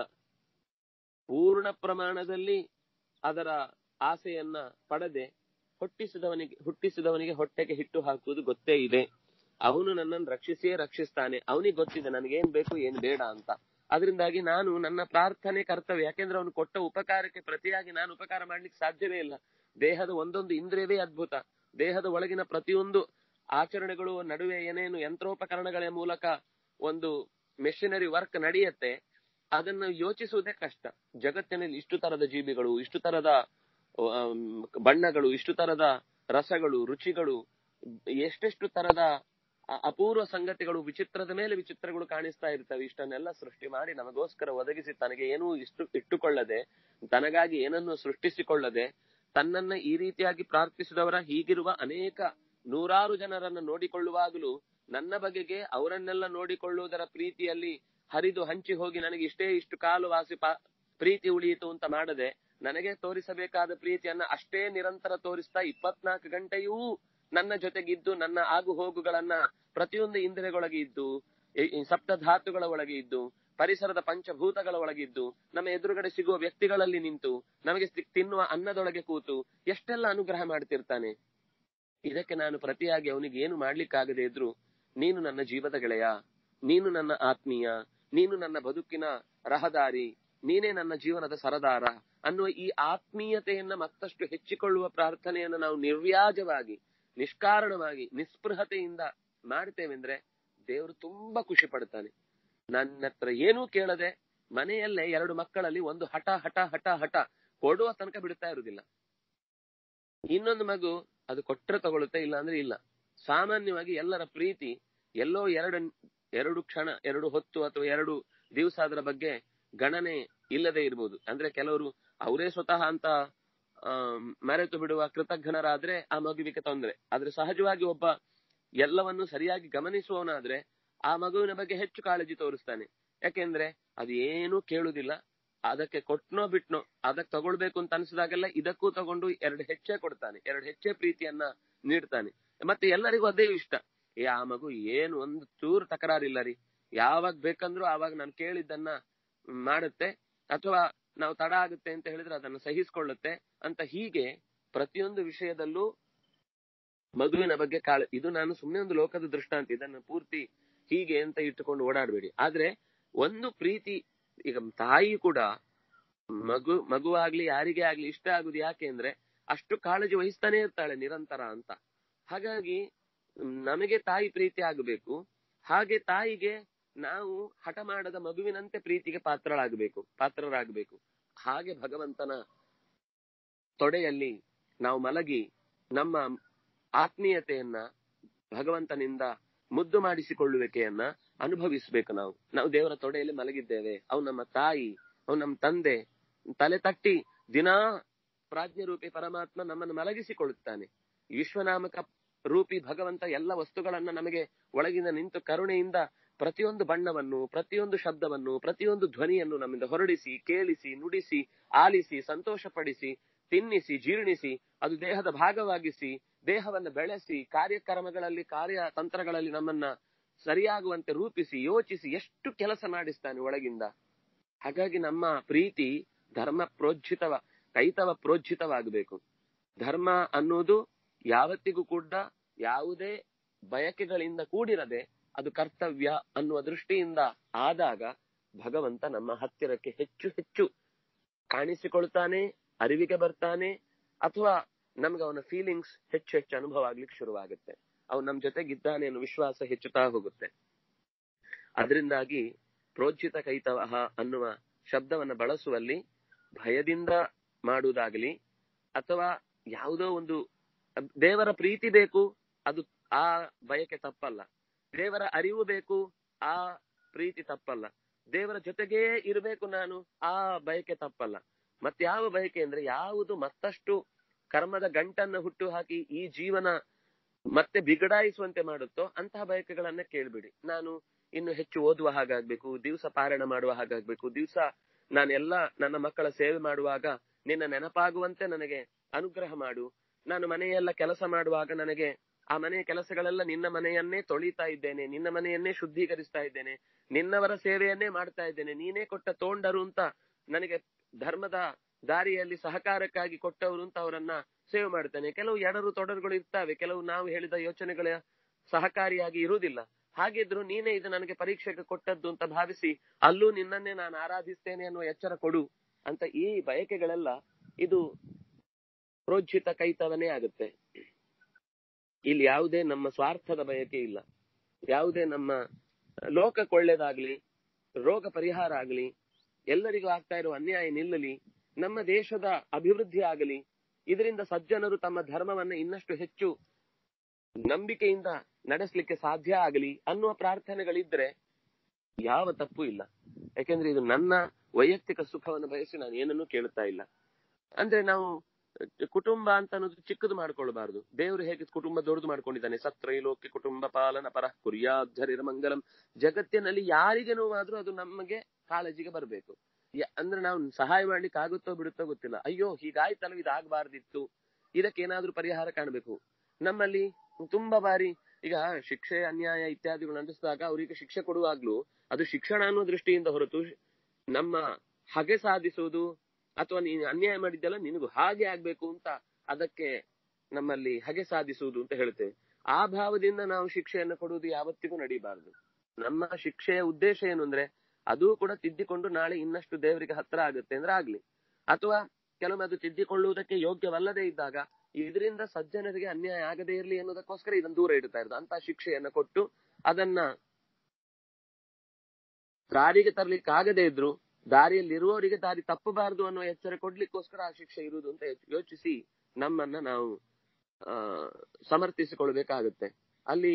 ಪೂರ್ಣ ಪ್ರಮಾಣದಲ್ಲಿ ಅದರ ಆಸೆಯನ್ನ ಪಡೆದೆ ಹುಟ್ಟಿಸಿದವನಿಗೆ ಹುಟ್ಟಿಸಿದವನಿಗೆ ಹೊಟ್ಟೆಗೆ ಹಿಟ್ಟು ಹಾಕುವುದು ಗೊತ್ತೇ ಇದೆ ಅವನು ನನ್ನನ್ನು ರಕ್ಷಿಸಿಯೇ ರಕ್ಷಿಸ್ತಾನೆ ಅವನಿಗೆ ಗೊತ್ತಿದೆ ನನಗೇನ್ ಬೇಕು ಏನ್ ಬೇಡ ಅಂತ ಅದರಿಂದಾಗಿ ನಾನು ನನ್ನ ಪ್ರಾರ್ಥನೆ ಕರ್ತವ್ಯ ಯಾಕೆಂದ್ರೆ ಅವನು ಕೊಟ್ಟ ಉಪಕಾರಕ್ಕೆ ಪ್ರತಿಯಾಗಿ ನಾನು ಉಪಕಾರ ಮಾಡ್ಲಿಕ್ಕೆ ಸಾಧ್ಯವೇ ಇಲ್ಲ ದೇಹದ ಒಂದೊಂದು ಇಂದ್ರಿಯವೇ ಅದ್ಭುತ ದೇಹದ ಒಳಗಿನ ಪ್ರತಿಯೊಂದು ಆಚರಣೆಗಳು ನಡುವೆ ಏನೇನು ಯಂತ್ರೋಪಕರಣಗಳ ಮೂಲಕ ಒಂದು ಮೆಷಿನರಿ ವರ್ಕ್ ನಡೆಯುತ್ತೆ ಅದನ್ನು ಯೋಚಿಸುವುದೇ ಕಷ್ಟ ಜಗತ್ತಿನಲ್ಲಿ ಇಷ್ಟು ತರದ ಜೀವಿಗಳು ಇಷ್ಟು ತರದ ಆಮ್, ಬಣ್ಣಗಳು ಇಷ್ಟು ತರದ ರಸಗಳು ರುಚಿಗಳು ಎಷ್ಟೆಷ್ಟು ತರದ ಅ- ಅಪೂರ್ವ ಸಂಗತಿಗಳು ವಿಚಿತ್ರದ ಮೇಲೆ ವಿಚಿತ್ರಗಳು ಕಾಣಿಸ್ತಾ ಇರ್ತವೆ ಇಷ್ಟನ್ನೆಲ್ಲ ಸೃಷ್ಟಿ ಮಾಡಿ ನಮಗೋಸ್ಕರ ಒದಗಿಸಿ ತನಗೆ ಏನೂ ಇಷ್ಟು ಇಟ್ಟುಕೊಳ್ಳದೆ ತನಗಾಗಿ ಏನನ್ನು ಸೃಷ್ಟಿಸಿಕೊಳ್ಳದೆ ತನ್ನನ್ನ ಈ ರೀತಿಯಾಗಿ ಪ್ರಾರ್ಥಿಸಿದವರ ಹೀಗಿರುವ ಅನೇಕ ನೂರಾರು ಜನರನ್ನ ನೋಡಿಕೊಳ್ಳುವಾಗಲೂ ನನ್ನ ಬಗೆಗೆ ಅವರನ್ನೆಲ್ಲ ನೋಡಿಕೊಳ್ಳುವುದರ ಪ್ರೀತಿಯಲ್ಲಿ ಹರಿದು ಹಂಚಿ ಹೋಗಿ ನನಗೆ ಇಷ್ಟೇ ಇಷ್ಟು ಕಾಲು ವಾಸಿ ಪಾ- ಪ್ರೀತಿ ಉಳಿಯಿತು ಅಂತ ಮಾಡದೆ ನನಗೆ ತೋರಿಸಬೇಕಾದ ಪ್ರೀತಿಯನ್ನ ಅಷ್ಟೇ ನಿರಂತರ ತೋರಿಸ್ತಾ ಇಪ್ಪತ್ನಾಲ್ಕು ಗಂಟೆಯೂ ನನ್ನ ಜೊತೆಗಿದ್ದು ನನ್ನ ಆಗು ಹೋಗುಗಳನ್ನ ಪ್ರತಿಯೊಂದು ಇಂದ್ರಿಯಗೊಳಗೆ ಇದ್ದು ಈ- ಈ ಸಪ್ತ ಧಾತುಗಳ ಒಳಗೆ ಇದ್ದು ಪರಿಸರದ ಪಂಚಭೂತಗಳ ಒಳಗಿದ್ದು ನಮ್ಮ ಎದುರುಗಡೆ ಸಿಗುವ ವ್ಯಕ್ತಿಗಳಲ್ಲಿ ನಿಂತು ನಮಗೆ ಸಿ- ತಿನ್ನುವ ಅನ್ನದೊಳಗೆ ಕೂತು ಎಷ್ಟೆಲ್ಲ ಅನುಗ್ರಹ ಮಾಡ್ತಿರ್ತಾನೆ ಇದಕ್ಕೆ ನಾನು ಪ್ರತಿಯಾಗಿ ಅವನಿಗೆ ಏನು ಮಾಡ್ಲಿಕ್ಕಾಗದೆ ಇದ್ರು ನೀನು ನನ್ನ ಜೀವದ ಗೆಳೆಯ ನೀನು ನನ್ನ ಆತ್ಮೀಯ ನೀನು ನನ್ನ ಬದುಕಿನ ರಹದಾರಿ ನೀನೇ ನನ್ನ ಜೀವನದ ಸರದಾರ ಅನ್ನುವ ಈ ಆತ್ಮೀಯತೆಯನ್ನ ಮತ್ತಷ್ಟು ಹೆಚ್ಚಿಕೊಳ್ಳುವ ಪ್ರಾರ್ಥನೆಯನ್ನು ನಾವು ನಿರ್ವ್ಯಾಜವಾಗಿ ನಿಷ್ಕಾರಣವಾಗಿ ನಿಸ್ಪೃಹತೆಯಿಂದ ಮಾಡ್ತೇವೆಂದ್ರೆ ದೇವರು ತುಂಬಾ ಖುಷಿ ಪಡ್ತಾನೆ ನನ್ನ ಹತ್ರ ಏನೂ ಕೇಳದೆ ಮನೆಯಲ್ಲೇ ಎರಡು ಮಕ್ಕಳಲ್ಲಿ ಒಂದು ಹಠ ಹಠ ಹಠ ಹಠ ಕೊಡುವ ತನಕ ಬಿಡ್ತಾ ಇರುವುದಿಲ್ಲ ಇನ್ನೊಂದು ಮಗು ಅದು ಕೊಟ್ರೆ ತಗೊಳುತ್ತೆ ಇಲ್ಲ ಅಂದ್ರೆ ಇಲ್ಲ ಸಾಮಾನ್ಯವಾಗಿ ಎಲ್ಲರ ಪ್ರೀತಿ ಎಲ್ಲೋ ಎರಡು ಎರಡು ಕ್ಷಣ ಎರಡು ಹೊತ್ತು ಅಥವಾ ಎರಡು ದಿವಸ ಅದರ ಬಗ್ಗೆ ಗಣನೆ ಇಲ್ಲದೆ ಇರ್ಬೋದು ಅಂದ್ರೆ ಕೆಲವರು ಅವರೇ ಸ್ವತಃ ಅಂತ ಆಮ್, ಮರೆತು ಬಿಡುವ ಕೃತಜ್ಞರಾದ್ರೆ ಆ ಮಗುವಿಗೆ ತೊಂದ್ರೆ ಆದ್ರೆ ಸಹಜವಾಗಿ ಒಬ್ಬ ಎಲ್ಲವನ್ನು ಸರಿಯಾಗಿ ಗಮನಿಸುವವನಾದ್ರೆ ಆ ಮಗುವಿನ ಬಗ್ಗೆ ಹೆಚ್ಚು ಕಾಳಜಿ ತೋರಿಸ್ತಾನೆ ಯಾಕೆಂದ್ರೆ ಅದು ಏನೂ ಕೇಳುದಿಲ್ಲ ಅದಕ್ಕೆ ಕೊಟ್ನೋ ಬಿಟ್ನೋ ಅದಕ್ಕೆ ತಗೊಳ್ಬೇಕು ಅಂತ ಅನ್ಸಿದಾಗೆಲ್ಲ ಇದಕ್ಕೂ ತಗೊಂಡು ಎರಡು ಹೆಚ್ಚೆ ಕೊಡ್ತಾನೆ ಎರಡು ಹೆಚ್ಚೆ ಪ್ರೀತಿಯನ್ನ ನೀಡ್ತಾನೆ ಮತ್ತೆ ಎಲ್ಲರಿಗೂ ಅದೇ ಇಷ್ಟ ಏ ಆ ಮಗು ಏನು ಒಂದು ಚೂರು ತಕರಾರಿಲ್ಲ ರೀ ಯಾವಾಗ ಬೇಕಂದ್ರೂ ಆವಾಗ ನಾನು ಕೇಳಿದ್ದನ್ನ ಮಾಡುತ್ತೆ ಅಥವಾ ನಾವು ತಡ ಆಗುತ್ತೆ ಅಂತ ಹೇಳಿದ್ರೆ ಅದನ್ನು ಸಹಿಸಿಕೊಳ್ಳುತ್ತೆ ಅಂತ ಹೀಗೆ ಪ್ರತಿಯೊಂದು ವಿಷಯದಲ್ಲೂ ಮಗುವಿನ ಬಗ್ಗೆ ಕಾಳ ಇದು ನಾನು ಸುಮ್ಮನೆ ಒಂದು ಲೋಕದ ದೃಷ್ಟಾಂತ ಇದನ್ನು ಪೂರ್ತಿ ಹೀಗೆ ಅಂತ ಇಟ್ಟುಕೊಂಡು ಓಡಾಡಬೇಡಿ ಆದ್ರೆ ಒಂದು ಪ್ರೀತಿ ಈಗ ತಾಯಿ ಕೂಡ ಮಗು ಮಗುವಾಗ್ಲಿ ಯಾರಿಗೇ ಆಗ್ಲಿ ಇಷ್ಟ ಆಗುದು ಯಾಕೆ ಅಂದ್ರೆ ಅಷ್ಟು ಕಾಳಜಿ ವಹಿಸ್ತಾನೆ ಇರ್ತಾಳೆ ನಿರಂತರ ಅಂತ ಹಾಗಾಗಿ ನಮಗೆ ತಾಯಿ ಪ್ರೀತಿ ಆಗಬೇಕು ಹಾಗೆ ತಾಯಿಗೆ ನಾವು ಹಠ ಮಾಡದ ಮಗುವಿನಂತೆ ಪ್ರೀತಿಗೆ ಪಾತ್ರರಾಗಬೇಕು ಪಾತ್ರರಾಗಬೇಕು ಹಾಗೆ ಭಗವಂತನ ತೊಡೆಯಲ್ಲಿ ನಾವು ಮಲಗಿ ನಮ್ಮ ಆತ್ಮೀಯತೆಯನ್ನ ಭಗವಂತನಿಂದ ಮುದ್ದು ಮಾಡಿಸಿಕೊಳ್ಳುವಿಕೆಯನ್ನ ಅನುಭವಿಸ್ಬೇಕು ನಾವು ನಾವು ದೇವರ ತೊಡೆಯಲ್ಲಿ ಮಲಗಿದ್ದೇವೆ ಅವು ನಮ್ಮ ತಾಯಿ ಅವು ನಮ್ಮ ತಂದೆ ತಲೆ ತಟ್ಟಿ ದಿನಾ ಪ್ರಾಜ್ಞ ರೂಪಿ ಪರಮಾತ್ಮ ನಮ್ಮನ್ನು ಮಲಗಿಸಿಕೊಳ್ಳುತ್ತಾನೆ ವಿಶ್ವನಾಮಕ ರೂಪಿ ಭಗವಂತ ಎಲ್ಲ ವಸ್ತುಗಳನ್ನ ನಮಗೆ ಒಳಗಿಂದ ನಿಂತು ಕರುಣೆಯಿಂದ ಪ್ರತಿಯೊಂದು ಬಣ್ಣವನ್ನು ಪ್ರತಿಯೊಂದು ಶಬ್ದವನ್ನು ಪ್ರತಿಯೊಂದು ಧ್ವನಿಯನ್ನು ನಮ್ಮಿಂದ ಹೊರಡಿಸಿ ಕೇಳಿಸಿ ನುಡಿಸಿ ಆಲಿಸಿ ಸಂತೋಷಪಡಿಸಿ ತಿನ್ನಿಸಿ ಜೀರ್ಣಿಸಿ ಅದು ದೇಹದ ಭಾಗವಾಗಿಸಿ ದೇಹವನ್ನು ಬೆಳೆಸಿ ಕಾರ್ಯಕ್ರಮಗಳಲ್ಲಿ ಕಾರ್ಯತಂತ್ರಗಳಲ್ಲಿ ನಮ್ಮನ್ನ ಸರಿಯಾಗುವಂತೆ ರೂಪಿಸಿ ಯೋಚಿಸಿ ಎಷ್ಟು ಕೆಲಸ ಮಾಡಿಸ್ತಾನೆ ಒಳಗಿಂದ ಹಾಗಾಗಿ ನಮ್ಮ ಪ್ರೀತಿ ಧರ್ಮ ಪ್ರೋಜ್ಜಿತವ ಕೈತವ ಪ್ರೋಜ್ಜಿತವಾಗಬೇಕು ಧರ್ಮ ಅನ್ನುವುದು ಯಾವತ್ತಿಗೂ ಕೂಡ ಯಾವುದೇ ಬಯಕೆಗಳಿಂದ ಕೂಡಿರದೆ ಅದು ಕರ್ತವ್ಯ ಅನ್ನುವ ದೃಷ್ಟಿಯಿಂದ ಆದಾಗ ಭಗವಂತ ನಮ್ಮ ಹತ್ತಿರಕ್ಕೆ ಹೆಚ್ಚು ಹೆಚ್ಚು ಕಾಣಿಸಿಕೊಳ್ತಾನೆ ಅರಿವಿಗೆ ಬರ್ತಾನೆ ಅಥವಾ ನಮ್ಗೆ ಅವನ ಫೀಲಿಂಗ್ಸ್ ಹೆಚ್ಚು ಹೆಚ್ಚು ಅನುಭವ ಆಗ್ಲಿಕ್ಕೆ ಶುರುವಾಗುತ್ತೆ ಅವನು ನಮ್ ಜೊತೆಗಿದ್ದಾನೆ ಅನ್ನೋ ವಿಶ್ವಾಸ ಹೆಚ್ಚುತ್ತಾ ಹೋಗುತ್ತೆ ಅದರಿಂದಾಗಿ ಪ್ರೋಜ್ಜಿತ ಕೈತವಹ ಅನ್ನುವ ಶಬ್ದವನ್ನ ಬಳಸುವಲ್ಲಿ ಭಯದಿಂದ ಮಾಡುವುದಾಗಲಿ ಅಥವಾ ಯಾವುದೋ ಒಂದು ದೇವರ ಪ್ರೀತಿ ಬೇಕು ಅದು ಆ ಬಯಕೆ ತಪ್ಪಲ್ಲ ದೇವರ ಅರಿವು ಬೇಕು ಆ ಪ್ರೀತಿ ತಪ್ಪಲ್ಲ ದೇವರ ಜೊತೆಗೇ ಇರಬೇಕು ನಾನು ಆ ಬಯಕೆ ತಪ್ಪಲ್ಲ ಮತ್ತೆ ಯಾವ ಬಯಕೆ ಅಂದ್ರೆ ಯಾವುದು ಮತ್ತಷ್ಟು ಕರ್ಮದ ಗಂಟನ್ನ ಹುಟ್ಟು ಹಾಕಿ ಈ ಜೀವನ ಮತ್ತೆ ಬಿಗಡಾಯಿಸುವಂತೆ ಮಾಡುತ್ತೋ ಅಂತಹ ಬಯಕೆಗಳನ್ನ ಕೇಳ್ಬಿಡಿ ನಾನು ಇನ್ನು ಹೆಚ್ಚು ಓದುವ ಹಾಗಾಗ್ಬೇಕು ದಿವಸ ಪಾರಾಯಣ ಮಾಡುವ ಹಾಗಾಗ್ಬೇಕು ದಿವಸ ನಾನೆಲ್ಲ ನನ್ನ ಮಕ್ಕಳ ಸೇವೆ ಮಾಡುವಾಗ ನಿನ್ನ ನೆನಪಾಗುವಂತೆ ನನಗೆ ಅನುಗ್ರಹ ಮಾಡು ನಾನು ಮನೆಯೆಲ್ಲ ಕೆಲಸ ಮಾಡುವಾಗ ನನಗೆ ಆ ಮನೆಯ ಕೆಲಸಗಳೆಲ್ಲ ನಿನ್ನ ಮನೆಯನ್ನೇ ತೊಳಿತಾ ಇದ್ದೇನೆ ನಿನ್ನ ಮನೆಯನ್ನೇ ಶುದ್ಧೀಕರಿಸ್ತಾ ಇದ್ದೇನೆ ನಿನ್ನವರ ಸೇವೆಯನ್ನೇ ಮಾಡ್ತಾ ಇದ್ದೇನೆ ನೀನೇ ಕೊಟ್ಟ ತೋಂಡರು ಅಂತ ನನಗೆ ಧರ್ಮದ ದಾರಿಯಲ್ಲಿ ಸಹಕಾರಕ್ಕಾಗಿ ಕೊಟ್ಟವರು ಅಂತ ಅವರನ್ನ ಸೇವೆ ಮಾಡ್ತೇನೆ ಕೆಲವು ಎಡರು ತೊಡರುಗಳು ಇರ್ತವೆ ಕೆಲವು ನಾವು ಹೇಳಿದ ಯೋಚನೆಗಳ ಸಹಕಾರಿಯಾಗಿ ಇರುವುದಿಲ್ಲ ಹಾಗಿದ್ರು ನೀನೇ ಇದು ನನಗೆ ಪರೀಕ್ಷೆಗೆ ಕೊಟ್ಟದ್ದು ಅಂತ ಭಾವಿಸಿ ಅಲ್ಲೂ ನಿನ್ನನ್ನೇ ನಾನು ಆರಾಧಿಸ್ತೇನೆ ಅನ್ನುವ ಎಚ್ಚರ ಕೊಡು ಅಂತ ಈ ಬಯಕೆಗಳೆಲ್ಲ ಇದು ಪ್ರೋಜ್ಜಿತ ಕೈತವನೇ ಆಗುತ್ತೆ ಇಲ್ಲಿ ಯಾವುದೇ ನಮ್ಮ ಸ್ವಾರ್ಥದ ಬಯಕೆ ಇಲ್ಲ ಯಾವುದೇ ನಮ್ಮ ಲೋಕಕ್ಕೆ ಒಳ್ಳೇದಾಗ್ಲಿ ರೋಗ ಪರಿಹಾರ ಆಗಲಿ ಎಲ್ಲರಿಗೂ ಆಗ್ತಾ ಇರುವ ಅನ್ಯಾಯ ನಿಲ್ಲಲಿ ನಮ್ಮ ದೇಶದ ಅಭಿವೃದ್ಧಿ ಆಗಲಿ ಇದರಿಂದ ಸಜ್ಜನರು ತಮ್ಮ ಧರ್ಮವನ್ನ ಇನ್ನಷ್ಟು ಹೆಚ್ಚು ನಂಬಿಕೆಯಿಂದ ನಡೆಸಲಿಕ್ಕೆ ಸಾಧ್ಯ ಆಗಲಿ ಅನ್ನುವ ಪ್ರಾರ್ಥನೆಗಳಿದ್ರೆ ಯಾವ ತಪ್ಪು ಇಲ್ಲ ಯಾಕೆಂದ್ರೆ ಇದು ನನ್ನ ವೈಯಕ್ತಿಕ ಸುಖವನ್ನು ಬಯಸಿ ನಾನು ಏನನ್ನೂ ಕೇಳುತ್ತಾ ಇಲ್ಲ ಅಂದ್ರೆ ನಾವು ಕುಟುಂಬ ಅಂತ ಅನ್ನೋದು ಚಿಕ್ಕದು ಮಾಡ್ಕೊಳ್ಬಾರ್ದು ದೇವರು ಹೇಗೆ ಕುಟುಂಬ ದೊಡ್ಡದು ಮಾಡ್ಕೊಂಡಿದ್ದಾನೆ ಸತ್ರೈಲೋಕ್ಯ ಕುಟುಂಬ ಪಾಲನ ಪರ ಕುರ್ಯಾಧರಿರ ಮಂಗಲಂ ಜಗತ್ತಿನಲ್ಲಿ ಯಾರಿಗೆ ನೋವಾದ್ರೂ ಅದು ನಮಗೆ ಕಾಳಜಿಗೆ ಬರಬೇಕು ಅಂದ್ರೆ ನಾವು ಸಹಾಯ ಮಾಡ್ಲಿಕ್ಕೆ ಆಗುತ್ತೋ ಬಿಡುತ್ತೋ ಗೊತ್ತಿಲ್ಲ ಅಯ್ಯೋ ಹೀಗಾಯ್ತಲ್ಲ ಇದಾಗಬಾರ್ದಿತ್ತು ಇದಕ್ಕೇನಾದ್ರೂ ಪರಿಹಾರ ಕಾಣಬೇಕು ನಮ್ಮಲ್ಲಿ ತುಂಬಾ ಬಾರಿ ಈಗ ಶಿಕ್ಷೆ ಅನ್ಯಾಯ ಇತ್ಯಾದಿಗಳು ನಡೆಸಿದಾಗ ಅವರಿಗೆ ಶಿಕ್ಷೆ ಕೊಡುವಾಗ್ಲೂ ಅದು ಶಿಕ್ಷಣ ಅನ್ನೋ ದೃಷ್ಟಿಯಿಂದ ಹೊರತು ನಮ್ಮ ಹಗೆ ಸಾಧಿಸುವುದು ಅಥವಾ ನೀನು ಅನ್ಯಾಯ ಮಾಡಿದ್ದಲ್ಲ ನಿನಗೂ ಹಾಗೆ ಆಗ್ಬೇಕು ಅಂತ ಅದಕ್ಕೆ ನಮ್ಮಲ್ಲಿ ಹಗೆ ಸಾಧಿಸುವುದು ಅಂತ ಹೇಳ್ತೇವೆ ಆ ಭಾವದಿಂದ ನಾವು ಶಿಕ್ಷೆಯನ್ನು ಕೊಡುವುದು ಯಾವತ್ತಿಗೂ ನಡೀಬಾರದು ನಮ್ಮ ಶಿಕ್ಷೆಯ ಉದ್ದೇಶ ಏನು ಅಂದ್ರೆ ಅದು ಕೂಡ ತಿದ್ದಿಕೊಂಡು ನಾಳೆ ಇನ್ನಷ್ಟು ದೇವರಿಗೆ ಹತ್ರ ಆಗುತ್ತೆ ಅಂದ್ರೆ ಆಗ್ಲಿ ಅಥವಾ ಕೆಲವೊಮ್ಮೆ ಅದು ತಿದ್ದಿಕೊಳ್ಳುವುದಕ್ಕೆ ಯೋಗ್ಯವಲ್ಲದೆ ಇದ್ದಾಗ ಇದರಿಂದ ಸಜ್ಜನರಿಗೆ ಅನ್ಯಾಯ ಆಗದೇ ಇರಲಿ ಅನ್ನೋದಕ್ಕೋಸ್ಕರ ಇದನ್ನು ದೂರ ಇಡ್ತಾ ಇರೋದು ಅಂತ ಶಿಕ್ಷೆಯನ್ನ ಕೊಟ್ಟು ಅದನ್ನ ದಾರಿಗೆ ತರ್ಲಿಕ್ಕೆ ಆಗದೇ ಇದ್ರು ದಾರಿಯಲ್ಲಿ ಇರುವವರಿಗೆ ದಾರಿ ತಪ್ಪಬಾರದು ಅನ್ನೋ ಎಚ್ಚರ ಕೊಡ್ಲಿಕ್ಕೋಸ್ಕರ ಆ ಶಿಕ್ಷೆ ಇರುವುದು ಅಂತ ಯೋಚಿಸಿ ನಮ್ಮನ್ನ ನಾವು ಆ ಸಮರ್ಥಿಸಿಕೊಳ್ಬೇಕಾಗುತ್ತೆ ಅಲ್ಲಿ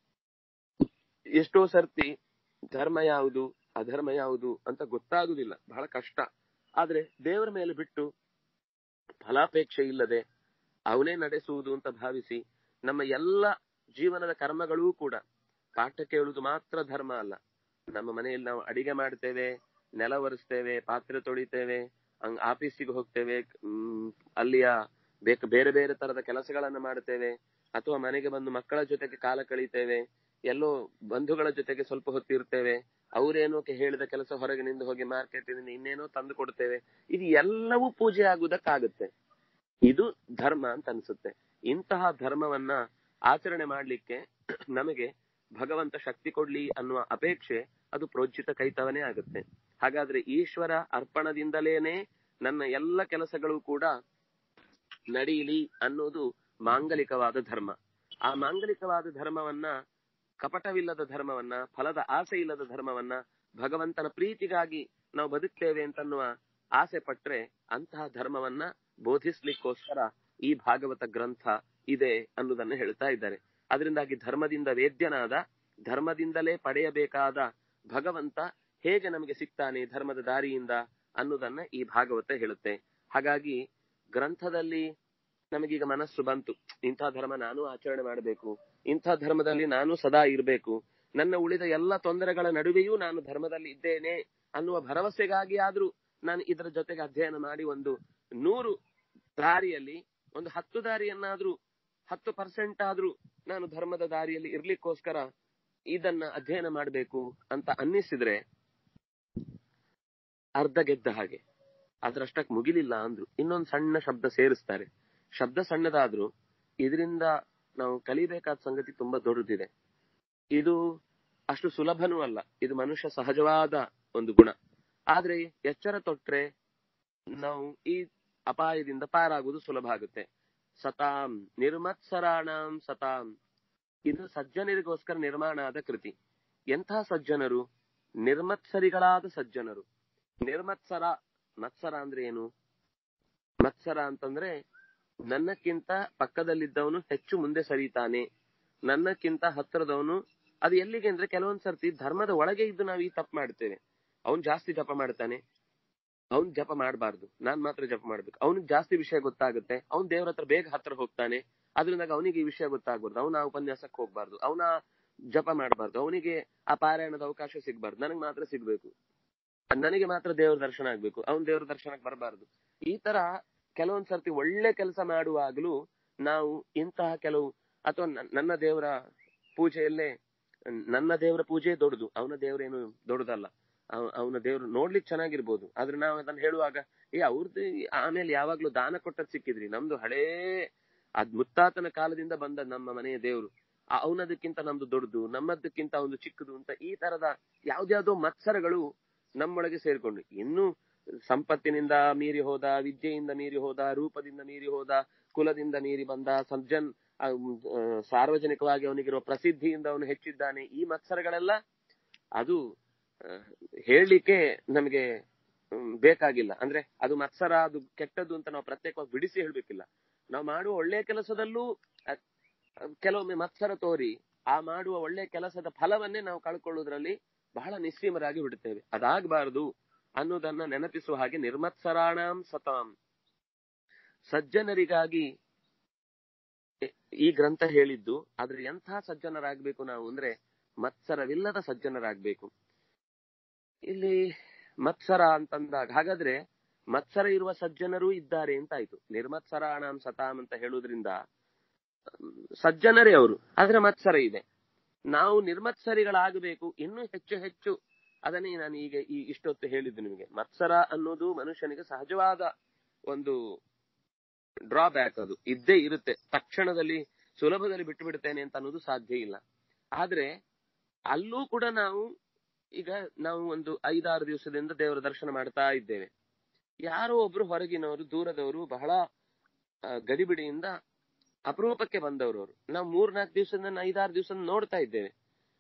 ಎಷ್ಟೋ ಸರ್ತಿ ಧರ್ಮ ಯಾವುದು ಅಧರ್ಮ ಯಾವುದು ಅಂತ ಗೊತ್ತಾಗುದಿಲ್ಲ ಬಹಳ ಕಷ್ಟ ಆದ್ರೆ ದೇವರ ಮೇಲೆ ಬಿಟ್ಟು ಫಲಾಪೇಕ್ಷೆ ಇಲ್ಲದೆ ಅವನೇ ನಡೆಸುವುದು ಅಂತ ಭಾವಿಸಿ ನಮ್ಮ ಎಲ್ಲ ಜೀವನದ ಕರ್ಮಗಳೂ ಕೂಡ ಪಾಠ ಕೇಳುವುದು ಮಾತ್ರ ಧರ್ಮ ಅಲ್ಲ ನಮ್ಮ ಮನೆಯಲ್ಲಿ ನಾವು ಅಡಿಗೆ ಮಾಡ್ತೇವೆ ನೆಲ ಒರೆಸ್ತೇವೆ ಪಾತ್ರೆ ತೊಳಿತೇವೆ ಹಂಗ್ ಆಫೀಸಿಗೆ ಹೋಗ್ತೇವೆ ಹ್ಮ್ ಅಲ್ಲಿಯ ಬೇಕ ಬೇರೆ ಬೇರೆ ತರದ ಕೆಲಸಗಳನ್ನ ಮಾಡ್ತೇವೆ ಅಥವಾ ಮನೆಗೆ ಬಂದು ಮಕ್ಕಳ ಜೊತೆಗೆ ಕಾಲ ಕಳೀತೇವೆ ಎಲ್ಲೋ ಬಂಧುಗಳ ಜೊತೆಗೆ ಸ್ವಲ್ಪ ಹೊತ್ತಿರ್ತೇವೆ ಅವರೇನೋ ಹೇಳಿದ ಕೆಲಸ ಹೊರಗಿನಿಂದ ಹೋಗಿ ಮಾರ್ಕೆಟ್ ಇನ್ನೇನೋ ತಂದು ಕೊಡ್ತೇವೆ ಇದು ಎಲ್ಲವೂ ಪೂಜೆ ಆಗುವುದಕ್ಕಾಗುತ್ತೆ ಇದು ಧರ್ಮ ಅಂತ ಅನ್ಸುತ್ತೆ ಇಂತಹ ಧರ್ಮವನ್ನ ಆಚರಣೆ ಮಾಡ್ಲಿಕ್ಕೆ ನಮಗೆ ಭಗವಂತ ಶಕ್ತಿ ಕೊಡ್ಲಿ ಅನ್ನುವ ಅಪೇಕ್ಷೆ ಅದು ಪ್ರೋಜ್ಜಿತ ಕೈತವನೇ ಆಗುತ್ತೆ ಹಾಗಾದ್ರೆ ಈಶ್ವರ ಅರ್ಪಣದಿಂದಲೇನೆ ನನ್ನ ಎಲ್ಲ ಕೆಲಸಗಳು ಕೂಡ ನಡೀಲಿ ಅನ್ನೋದು ಮಾಂಗಲಿಕವಾದ ಧರ್ಮ ಆ ಮಾಂಗಲಿಕವಾದ ಧರ್ಮವನ್ನ ಕಪಟವಿಲ್ಲದ ಧರ್ಮವನ್ನ ಫಲದ ಆಸೆ ಇಲ್ಲದ ಧರ್ಮವನ್ನ ಭಗವಂತನ ಪ್ರೀತಿಗಾಗಿ ನಾವು ಬದುಕ್ತೇವೆ ಅಂತನ್ನುವ ಆಸೆ ಪಟ್ರೆ ಅಂತಹ ಧರ್ಮವನ್ನ ಬೋಧಿಸ್ಲಿಕ್ಕೋಸ್ಕರ ಈ ಭಾಗವತ ಗ್ರಂಥ ಇದೆ ಅನ್ನೋದನ್ನ ಹೇಳ್ತಾ ಇದ್ದಾರೆ ಅದರಿಂದಾಗಿ ಧರ್ಮದಿಂದ ವೇದ್ಯನಾದ ಧರ್ಮದಿಂದಲೇ ಪಡೆಯಬೇಕಾದ ಭಗವಂತ ಹೇಗೆ ನಮಗೆ ಸಿಗ್ತಾನೆ ಧರ್ಮದ ದಾರಿಯಿಂದ ಅನ್ನೋದನ್ನ ಈ ಭಾಗವತ ಹೇಳುತ್ತೆ ಹಾಗಾಗಿ ಗ್ರಂಥದಲ್ಲಿ ನಮಗೀಗ ಮನಸ್ಸು ಬಂತು ಇಂಥ ಧರ್ಮ ನಾನು ಆಚರಣೆ ಮಾಡಬೇಕು ಇಂಥ ಧರ್ಮದಲ್ಲಿ ನಾನು ಸದಾ ಇರಬೇಕು ನನ್ನ ಉಳಿದ ಎಲ್ಲ ತೊಂದರೆಗಳ ನಡುವೆಯೂ ನಾನು ಧರ್ಮದಲ್ಲಿ ಇದ್ದೇನೆ ಅನ್ನುವ ಭರವಸೆಗಾಗಿ ಆದ್ರೂ ನಾನು ಇದರ ಜೊತೆಗೆ ಅಧ್ಯಯನ ಮಾಡಿ ಒಂದು ನೂರು ದಾರಿಯಲ್ಲಿ ಒಂದು ಹತ್ತು ದಾರಿಯನ್ನಾದ್ರೂ ಹತ್ತು ಪರ್ಸೆಂಟ್ ಆದ್ರೂ ನಾನು ಧರ್ಮದ ದಾರಿಯಲ್ಲಿ ಇರ್ಲಿಕ್ಕೋಸ್ಕರ ಇದನ್ನ ಅಧ್ಯಯನ ಮಾಡಬೇಕು ಅಂತ ಅನ್ನಿಸಿದ್ರೆ ಅರ್ಧ ಗೆದ್ದ ಹಾಗೆ ಅದ್ರಷ್ಟಕ್ ಮುಗಿಲಿಲ್ಲ ಅಂದ್ರು ಇನ್ನೊಂದು ಸಣ್ಣ ಶಬ್ದ ಸೇರಿಸ್ತಾರೆ ಶಬ್ದ ಸಣ್ಣದಾದ್ರೂ ಇದರಿಂದ ನಾವು ಕಲಿಬೇಕಾದ ಸಂಗತಿ ತುಂಬಾ ದೊಡ್ಡದಿದೆ ಇದು ಅಷ್ಟು ಸುಲಭನೂ ಅಲ್ಲ ಇದು ಮನುಷ್ಯ ಸಹಜವಾದ ಒಂದು ಗುಣ ಆದ್ರೆ ಎಚ್ಚರ ತೊಟ್ರೆ ನಾವು ಈ ಅಪಾಯದಿಂದ ಪಾರಾಗುವುದು ಸುಲಭ ಆಗುತ್ತೆ ಸತಾಂ ನಿರ್ಮತ್ಸರಾಣಾಂ ಸತಾಂ ಇದು ಸಜ್ಜನರಿಗೋಸ್ಕರ ನಿರ್ಮಾಣ ಆದ ಕೃತಿ ಎಂಥ ಸಜ್ಜನರು ನಿರ್ಮತ್ಸರಿಗಳಾದ ಸಜ್ಜನರು ನಿರ್ಮತ್ಸರ ಮತ್ಸರ ಅಂದ್ರೆ ಏನು ಮತ್ಸರ ಅಂತಂದ್ರೆ ನನ್ನಕ್ಕಿಂತ ಪಕ್ಕದಲ್ಲಿದ್ದವನು ಹೆಚ್ಚು ಮುಂದೆ ಸರಿತಾನೆ ನನ್ನಕ್ಕಿಂತ ಹತ್ತಿರದವನು ಅದು ಎಲ್ಲಿಗೆ ಅಂದ್ರೆ ಕೆಲವೊಂದ್ ಸರ್ತಿ ಧರ್ಮದ ಒಳಗೆ ಇದ್ದು ನಾವು ಈ ತಪ್ಪು ಮಾಡ್ತೇವೆ ಅವನ್ ಜಾಸ್ತಿ ಜಪ ಮಾಡ್ತಾನೆ ಅವ್ನ್ ಜಪ ಮಾಡಬಾರ್ದು ನಾನ್ ಮಾತ್ರ ಜಪ ಮಾಡ್ಬೇಕು ಅವನಿಗೆ ಜಾಸ್ತಿ ವಿಷಯ ಗೊತ್ತಾಗುತ್ತೆ ಅವ್ನ್ ದೇವ್ರ ಹತ್ರ ಬೇಗ ಹತ್ರ ಹೋಗ್ತಾನೆ ಅದರಿಂದಾಗ ಅವನಿಗೆ ಈ ವಿಷಯ ಗೊತ್ತಾಗ್ಬಾರ್ದು ಅವನ ಉಪನ್ಯಾಸಕ್ಕೆ ಹೋಗ್ಬಾರ್ದು ಅವನ ಜಪ ಮಾಡಬಾರ್ದು ಅವನಿಗೆ ಆ ಪಾರಾಯಣದ ಅವಕಾಶ ಸಿಗ್ಬಾರ್ದು ನನಗೆ ಮಾತ್ರ ಸಿಗ್ಬೇಕು ನನಗೆ ಮಾತ್ರ ದೇವ್ರ ದರ್ಶನ ಆಗ್ಬೇಕು ಅವ್ನ್ ದೇವ್ರ ದರ್ಶನಕ್ಕೆ ಬರಬಾರ್ದು ಈ ತರ ಕೆಲವೊಂದ್ ಸರ್ತಿ ಒಳ್ಳೆ ಕೆಲಸ ಮಾಡುವಾಗಲೂ ನಾವು ಇಂತಹ ಕೆಲವು ಅಥವಾ ನನ್ನ ದೇವರ ಪೂಜೆಯಲ್ಲೇ ನನ್ನ ದೇವರ ಪೂಜೆ ದೊಡ್ಡದು ಅವನ ದೇವರೇನು ದೊಡ್ಡದಲ್ಲ ಅವನ ದೇವ್ರು ನೋಡ್ಲಿಕ್ಕೆ ಚೆನ್ನಾಗಿರ್ಬೋದು ಆದ್ರೆ ನಾವು ಅದನ್ನ ಹೇಳುವಾಗ ಏ ಅವ್ರದ್ದು ಆಮೇಲೆ ಯಾವಾಗ್ಲೂ ದಾನ ಕೊಟ್ಟದ್ ಸಿಕ್ಕಿದ್ರಿ ನಮ್ದು ಹಳೇ ಅದ್ ಮುತ್ತಾತನ ಕಾಲದಿಂದ ಬಂದ ನಮ್ಮ ಮನೆಯ ದೇವ್ರು ಅವನದಕ್ಕಿಂತ ನಮ್ದು ದೊಡ್ಡದು ನಮ್ಮದಕ್ಕಿಂತ ಒಂದು ಚಿಕ್ಕದು ಅಂತ ಈ ತರದ ಯಾವ್ದ್ಯಾವ್ದೋ ಮತ್ಸರಗಳು ನಮ್ಮೊಳಗೆ ಸೇರ್ಕೊಂಡು ಇನ್ನು ಸಂಪತ್ತಿನಿಂದ ಮೀರಿ ಹೋದ ವಿದ್ಯೆಯಿಂದ ಮೀರಿ ಹೋದ ರೂಪದಿಂದ ಮೀರಿ ಹೋದ ಕುಲದಿಂದ ಮೀರಿ ಬಂದ ಸಜ್ಜನ್ ಸಾರ್ವಜನಿಕವಾಗಿ ಅವನಿಗಿರುವ ಪ್ರಸಿದ್ಧಿಯಿಂದ ಅವನು ಹೆಚ್ಚಿದ್ದಾನೆ ಈ ಮತ್ಸರಗಳೆಲ್ಲ ಅದು ಹೇಳಲಿಕ್ಕೆ ನಮಗೆ ಬೇಕಾಗಿಲ್ಲ ಅಂದ್ರೆ ಅದು ಮತ್ಸರ ಅದು ಕೆಟ್ಟದ್ದು ಅಂತ ನಾವು ಪ್ರತ್ಯೇಕವಾಗಿ ಬಿಡಿಸಿ ಹೇಳ್ಬೇಕಿಲ್ಲ ನಾವು ಮಾಡುವ ಒಳ್ಳೆ ಕೆಲಸದಲ್ಲೂ ಕೆಲವೊಮ್ಮೆ ಮತ್ಸರ ತೋರಿ ಆ ಮಾಡುವ ಒಳ್ಳೆ ಕೆಲಸದ ಫಲವನ್ನೇ ನಾವು ಕಳ್ಕೊಳ್ಳೋದ್ರಲ್ಲಿ ಬಹಳ ನಿಸ್ಸೀಮರಾಗಿ ಬಿಡುತ್ತೇವೆ ಅದಾಗಬಾರದು ಅನ್ನೋದನ್ನ ನೆನಪಿಸುವ ಹಾಗೆ ನಿರ್ಮತ್ಸರಾಣಾಂ ಸತಾಂ ಸಜ್ಜನರಿಗಾಗಿ ಈ ಗ್ರಂಥ ಹೇಳಿದ್ದು ಆದ್ರೆ ಎಂಥ ಸಜ್ಜನರಾಗ್ಬೇಕು ನಾವು ಅಂದ್ರೆ ಮತ್ಸರವಿಲ್ಲದ ಸಜ್ಜನರಾಗ್ಬೇಕು ಇಲ್ಲಿ ಮತ್ಸರ ಅಂತಂದಾಗ ಹಾಗಾದ್ರೆ ಮತ್ಸರ ಇರುವ ಸಜ್ಜನರು ಇದ್ದಾರೆ ಅಂತ ಆಯ್ತು ನಿರ್ಮತ್ಸರಾಣಾಂ ಸತಾಂ ಅಂತ ಹೇಳುವುದ್ರಿಂದ ಸಜ್ಜನರೇ ಅವರು ಆದ್ರೆ ಮತ್ಸರ ಇದೆ ನಾವು ನಿರ್ಮತ್ಸರಿಗಳಾಗಬೇಕು ಇನ್ನೂ ಹೆಚ್ಚು ಹೆಚ್ಚು ಅದನ್ನೇ ನಾನು ಈಗ ಈ ಇಷ್ಟೊತ್ತು ಹೇಳಿದ್ದು ನಿಮಗೆ ಮತ್ಸರ ಅನ್ನೋದು ಮನುಷ್ಯನಿಗೆ ಸಹಜವಾದ ಒಂದು ಡ್ರಾಬ್ಯಾಕ್ ಅದು ಇದ್ದೇ ಇರುತ್ತೆ ತಕ್ಷಣದಲ್ಲಿ ಸುಲಭದಲ್ಲಿ ಬಿಟ್ಟು ಬಿಡ್ತೇನೆ ಅಂತ ಅನ್ನೋದು ಸಾಧ್ಯ ಇಲ್ಲ ಆದ್ರೆ ಅಲ್ಲೂ ಕೂಡ ನಾವು ಈಗ ನಾವು ಒಂದು ಐದಾರು ದಿವಸದಿಂದ ದೇವರ ದರ್ಶನ ಮಾಡ್ತಾ ಇದ್ದೇವೆ ಯಾರೋ ಒಬ್ರು ಹೊರಗಿನವರು ದೂರದವರು ಬಹಳ ಗಡಿಬಿಡಿಯಿಂದ ಅಪರೂಪಕ್ಕೆ ಬಂದವರು ಅವರು ನಾವು ಮೂರ್ನಾಲ್ಕು ದಿವಸದಿಂದ ಐದಾರು ದಿವಸ ನೋಡ್ತಾ ಇದ್ದೇವೆ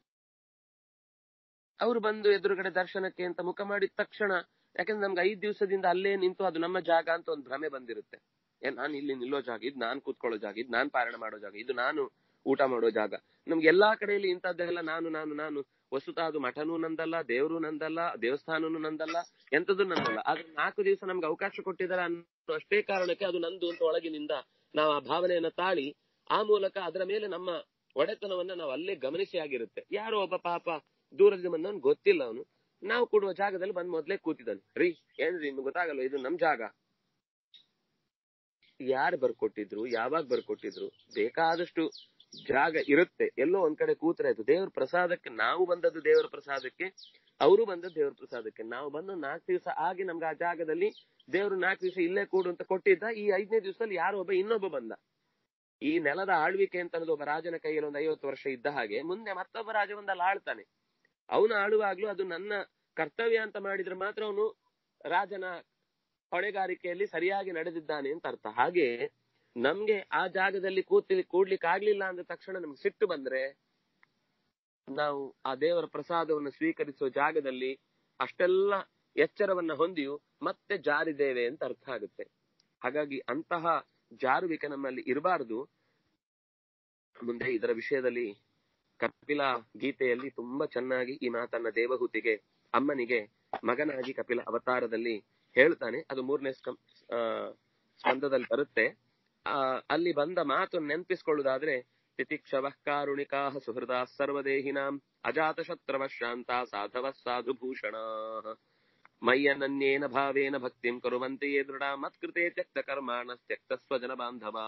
ಅವರು ಬಂದು ಎದುರುಗಡೆ ದರ್ಶನಕ್ಕೆ ಅಂತ ಮುಖ ಮಾಡಿದ ತಕ್ಷಣ ಯಾಕಂದ್ರೆ ನಮ್ಗೆ ಐದ್ ದಿವಸದಿಂದ ಅಲ್ಲೇ ನಿಂತು ಅದು ನಮ್ಮ ಜಾಗ ಅಂತ ಒಂದು ಭ್ರಮೆ ಬಂದಿರುತ್ತೆ ಏ ನಾನು ಇಲ್ಲಿ ನಿಲ್ಲೋ ಜಾಗ ಇದು ನಾನ್ ಕೂತ್ಕೊಳ್ಳೋ ಜಾಗ ಇದು ನಾನ್ ಪಾರಾಯಣ ಮಾಡೋ ಜಾಗ ಇದು ನಾನು ಊಟ ಮಾಡೋ ಜಾಗ ನಮ್ಗೆ ಎಲ್ಲಾ ಕಡೆಯಲ್ಲಿ ಇಂಥದ್ದೆಲ್ಲ ನಾನು ನಾನು ನಾನು ವಸ್ತುತ ಅದು ಮಠನೂ ನಂದಲ್ಲ ದೇವರು ನಂದಲ್ಲ ದೇವಸ್ಥಾನನೂ ನಂದಲ್ಲ ಎಂತದ್ದು ನಂದಲ್ಲ ಆದ್ರೆ ನಾಲ್ಕು ದಿವಸ ನಮ್ಗೆ ಅವಕಾಶ ಕೊಟ್ಟಿದ್ದಾರೆ ಅನ್ನೋ ಅಷ್ಟೇ ಕಾರಣಕ್ಕೆ ಅದು ನಂದು ಅಂತ ಒಳಗಿನಿಂದ ನಾವು ಆ ಭಾವನೆಯನ್ನ ತಾಳಿ ಆ ಮೂಲಕ ಅದರ ಮೇಲೆ ನಮ್ಮ ಒಡೆತನವನ್ನ ನಾವು ಅಲ್ಲೇ ಗಮನಿಸಿ ಆಗಿರುತ್ತೆ ಯಾರೋ ಒಬ್ಬ ಪಾಪ ದೂರದಿಂದ ಬಂದವನ್ ಗೊತ್ತಿಲ್ಲ ಅವನು ನಾವು ಕೊಡುವ ಜಾಗದಲ್ಲಿ ಬಂದ್ ಮೊದ್ಲೇ ಕೂತಿದ್ದಾನೆ ರೀ ಏನ್ರಿ ನಿಮ್ಗೆ ಗೊತ್ತಾಗಲ್ಲ ಇದು ನಮ್ ಜಾಗ ಯಾರು ಬರ್ಕೊಟ್ಟಿದ್ರು ಯಾವಾಗ ಬರ್ಕೊಟ್ಟಿದ್ರು ಬೇಕಾದಷ್ಟು ಜಾಗ ಇರುತ್ತೆ ಎಲ್ಲೋ ಒಂದ್ ಕಡೆ ಕೂತ್ರೆ ಆಯ್ತು ದೇವ್ರ ಪ್ರಸಾದಕ್ಕೆ ನಾವು ಬಂದದ್ದು ದೇವರ ಪ್ರಸಾದಕ್ಕೆ ಅವರು ಬಂದದ್ದು ದೇವ್ರ ಪ್ರಸಾದಕ್ಕೆ ನಾವು ಬಂದು ನಾಲ್ಕು ದಿವಸ ಆಗಿ ನಮ್ಗೆ ಆ ಜಾಗದಲ್ಲಿ ದೇವ್ರು ನಾಲ್ಕು ದಿವಸ ಇಲ್ಲೇ ಕೂಡು ಅಂತ ಕೊಟ್ಟಿದ್ದ ಈ ಐದನೇ ದಿವಸದಲ್ಲಿ ಯಾರೋ ಒಬ್ಬ ಇನ್ನೊಬ್ಬ ಬಂದ ಈ ನೆಲದ ಆಳ್ವಿಕೆ ಅಂತ ಅನ್ನೋದು ಒಬ್ಬ ರಾಜನ ಕೈಯಲ್ಲಿ ಒಂದು ಐವತ್ತು ವರ್ಷ ಇದ್ದ ಹಾಗೆ ಮುಂದೆ ಮತ್ತೊಬ್ಬ ರಾಜ ಒಂದಲ್ಲಿ ಆಳ್ತಾನೆ ಅವನು ಆಳುವಾಗ್ಲೂ ಅದು ನನ್ನ ಕರ್ತವ್ಯ ಅಂತ ಮಾಡಿದ್ರೆ ಮಾತ್ರ ಅವನು ರಾಜನ ಹೊಣೆಗಾರಿಕೆಯಲ್ಲಿ ಸರಿಯಾಗಿ ನಡೆದಿದ್ದಾನೆ ಅಂತ ಅರ್ಥ ಹಾಗೆ ನಮ್ಗೆ ಆ ಜಾಗದಲ್ಲಿ ಕೂತಿ ಕೂಡ್ಲಿಕ್ಕೆ ಆಗ್ಲಿಲ್ಲ ಅಂದ ತಕ್ಷಣ ನಮ್ಗೆ ಸಿಟ್ಟು ಬಂದ್ರೆ ನಾವು ಆ ದೇವರ ಪ್ರಸಾದವನ್ನು ಸ್ವೀಕರಿಸುವ ಜಾಗದಲ್ಲಿ ಅಷ್ಟೆಲ್ಲ ಎಚ್ಚರವನ್ನ ಹೊಂದಿಯು ಮತ್ತೆ ಜಾರಿದ್ದೇವೆ ಅಂತ ಅರ್ಥ ಆಗುತ್ತೆ ಹಾಗಾಗಿ ಅಂತಹ ಜಾರುವಿಕೆ ನಮ್ಮಲ್ಲಿ ಇರಬಾರದು ಮುಂದೆ ಇದರ ವಿಷಯದಲ್ಲಿ ಕಪಿಲ ಗೀತೆಯಲ್ಲಿ ತುಂಬಾ ಚೆನ್ನಾಗಿ ಈ ಮಾತನ್ನ ದೇವಹೂತಿಗೆ ಅಮ್ಮನಿಗೆ ಮಗನಾಗಿ ಕಪಿಲ ಅವತಾರದಲ್ಲಿ ಹೇಳ್ತಾನೆ ಅದು ಮೂರನೇ ಸ್ಕಂದದಲ್ಲಿ ಬರುತ್ತೆ ಆ ಅಲ್ಲಿ ಬಂದ ಮಾತು ನೆನಪಿಸ್ಕೊಳ್ಳುವುದಾದ್ರೆ ತಿತಿಕ್ಷವ ಕಾರುಣಿಕಾ ಸುಹೃದ ಸರ್ವದೇಹಿನಾಂ ಅಜಾತ ಶತ್ರವ ಶಾಂತ ಸಾಧವ ಸಾಧುಭೂಷಣ ಮಯ್ಯನನ್ಯೇನ ಭಾವೇನ ಭಕ್ತಿಂ ಕುರುವಂತೆ ಯೇ ದೃಢ ಮತ್ಕೃತೆ ತ್ಯಕ್ತ ಕರ್ಮಾಣ ತ್ಯಕ್ತ ಸ್ವಜನ ಬಾಂಧವಾ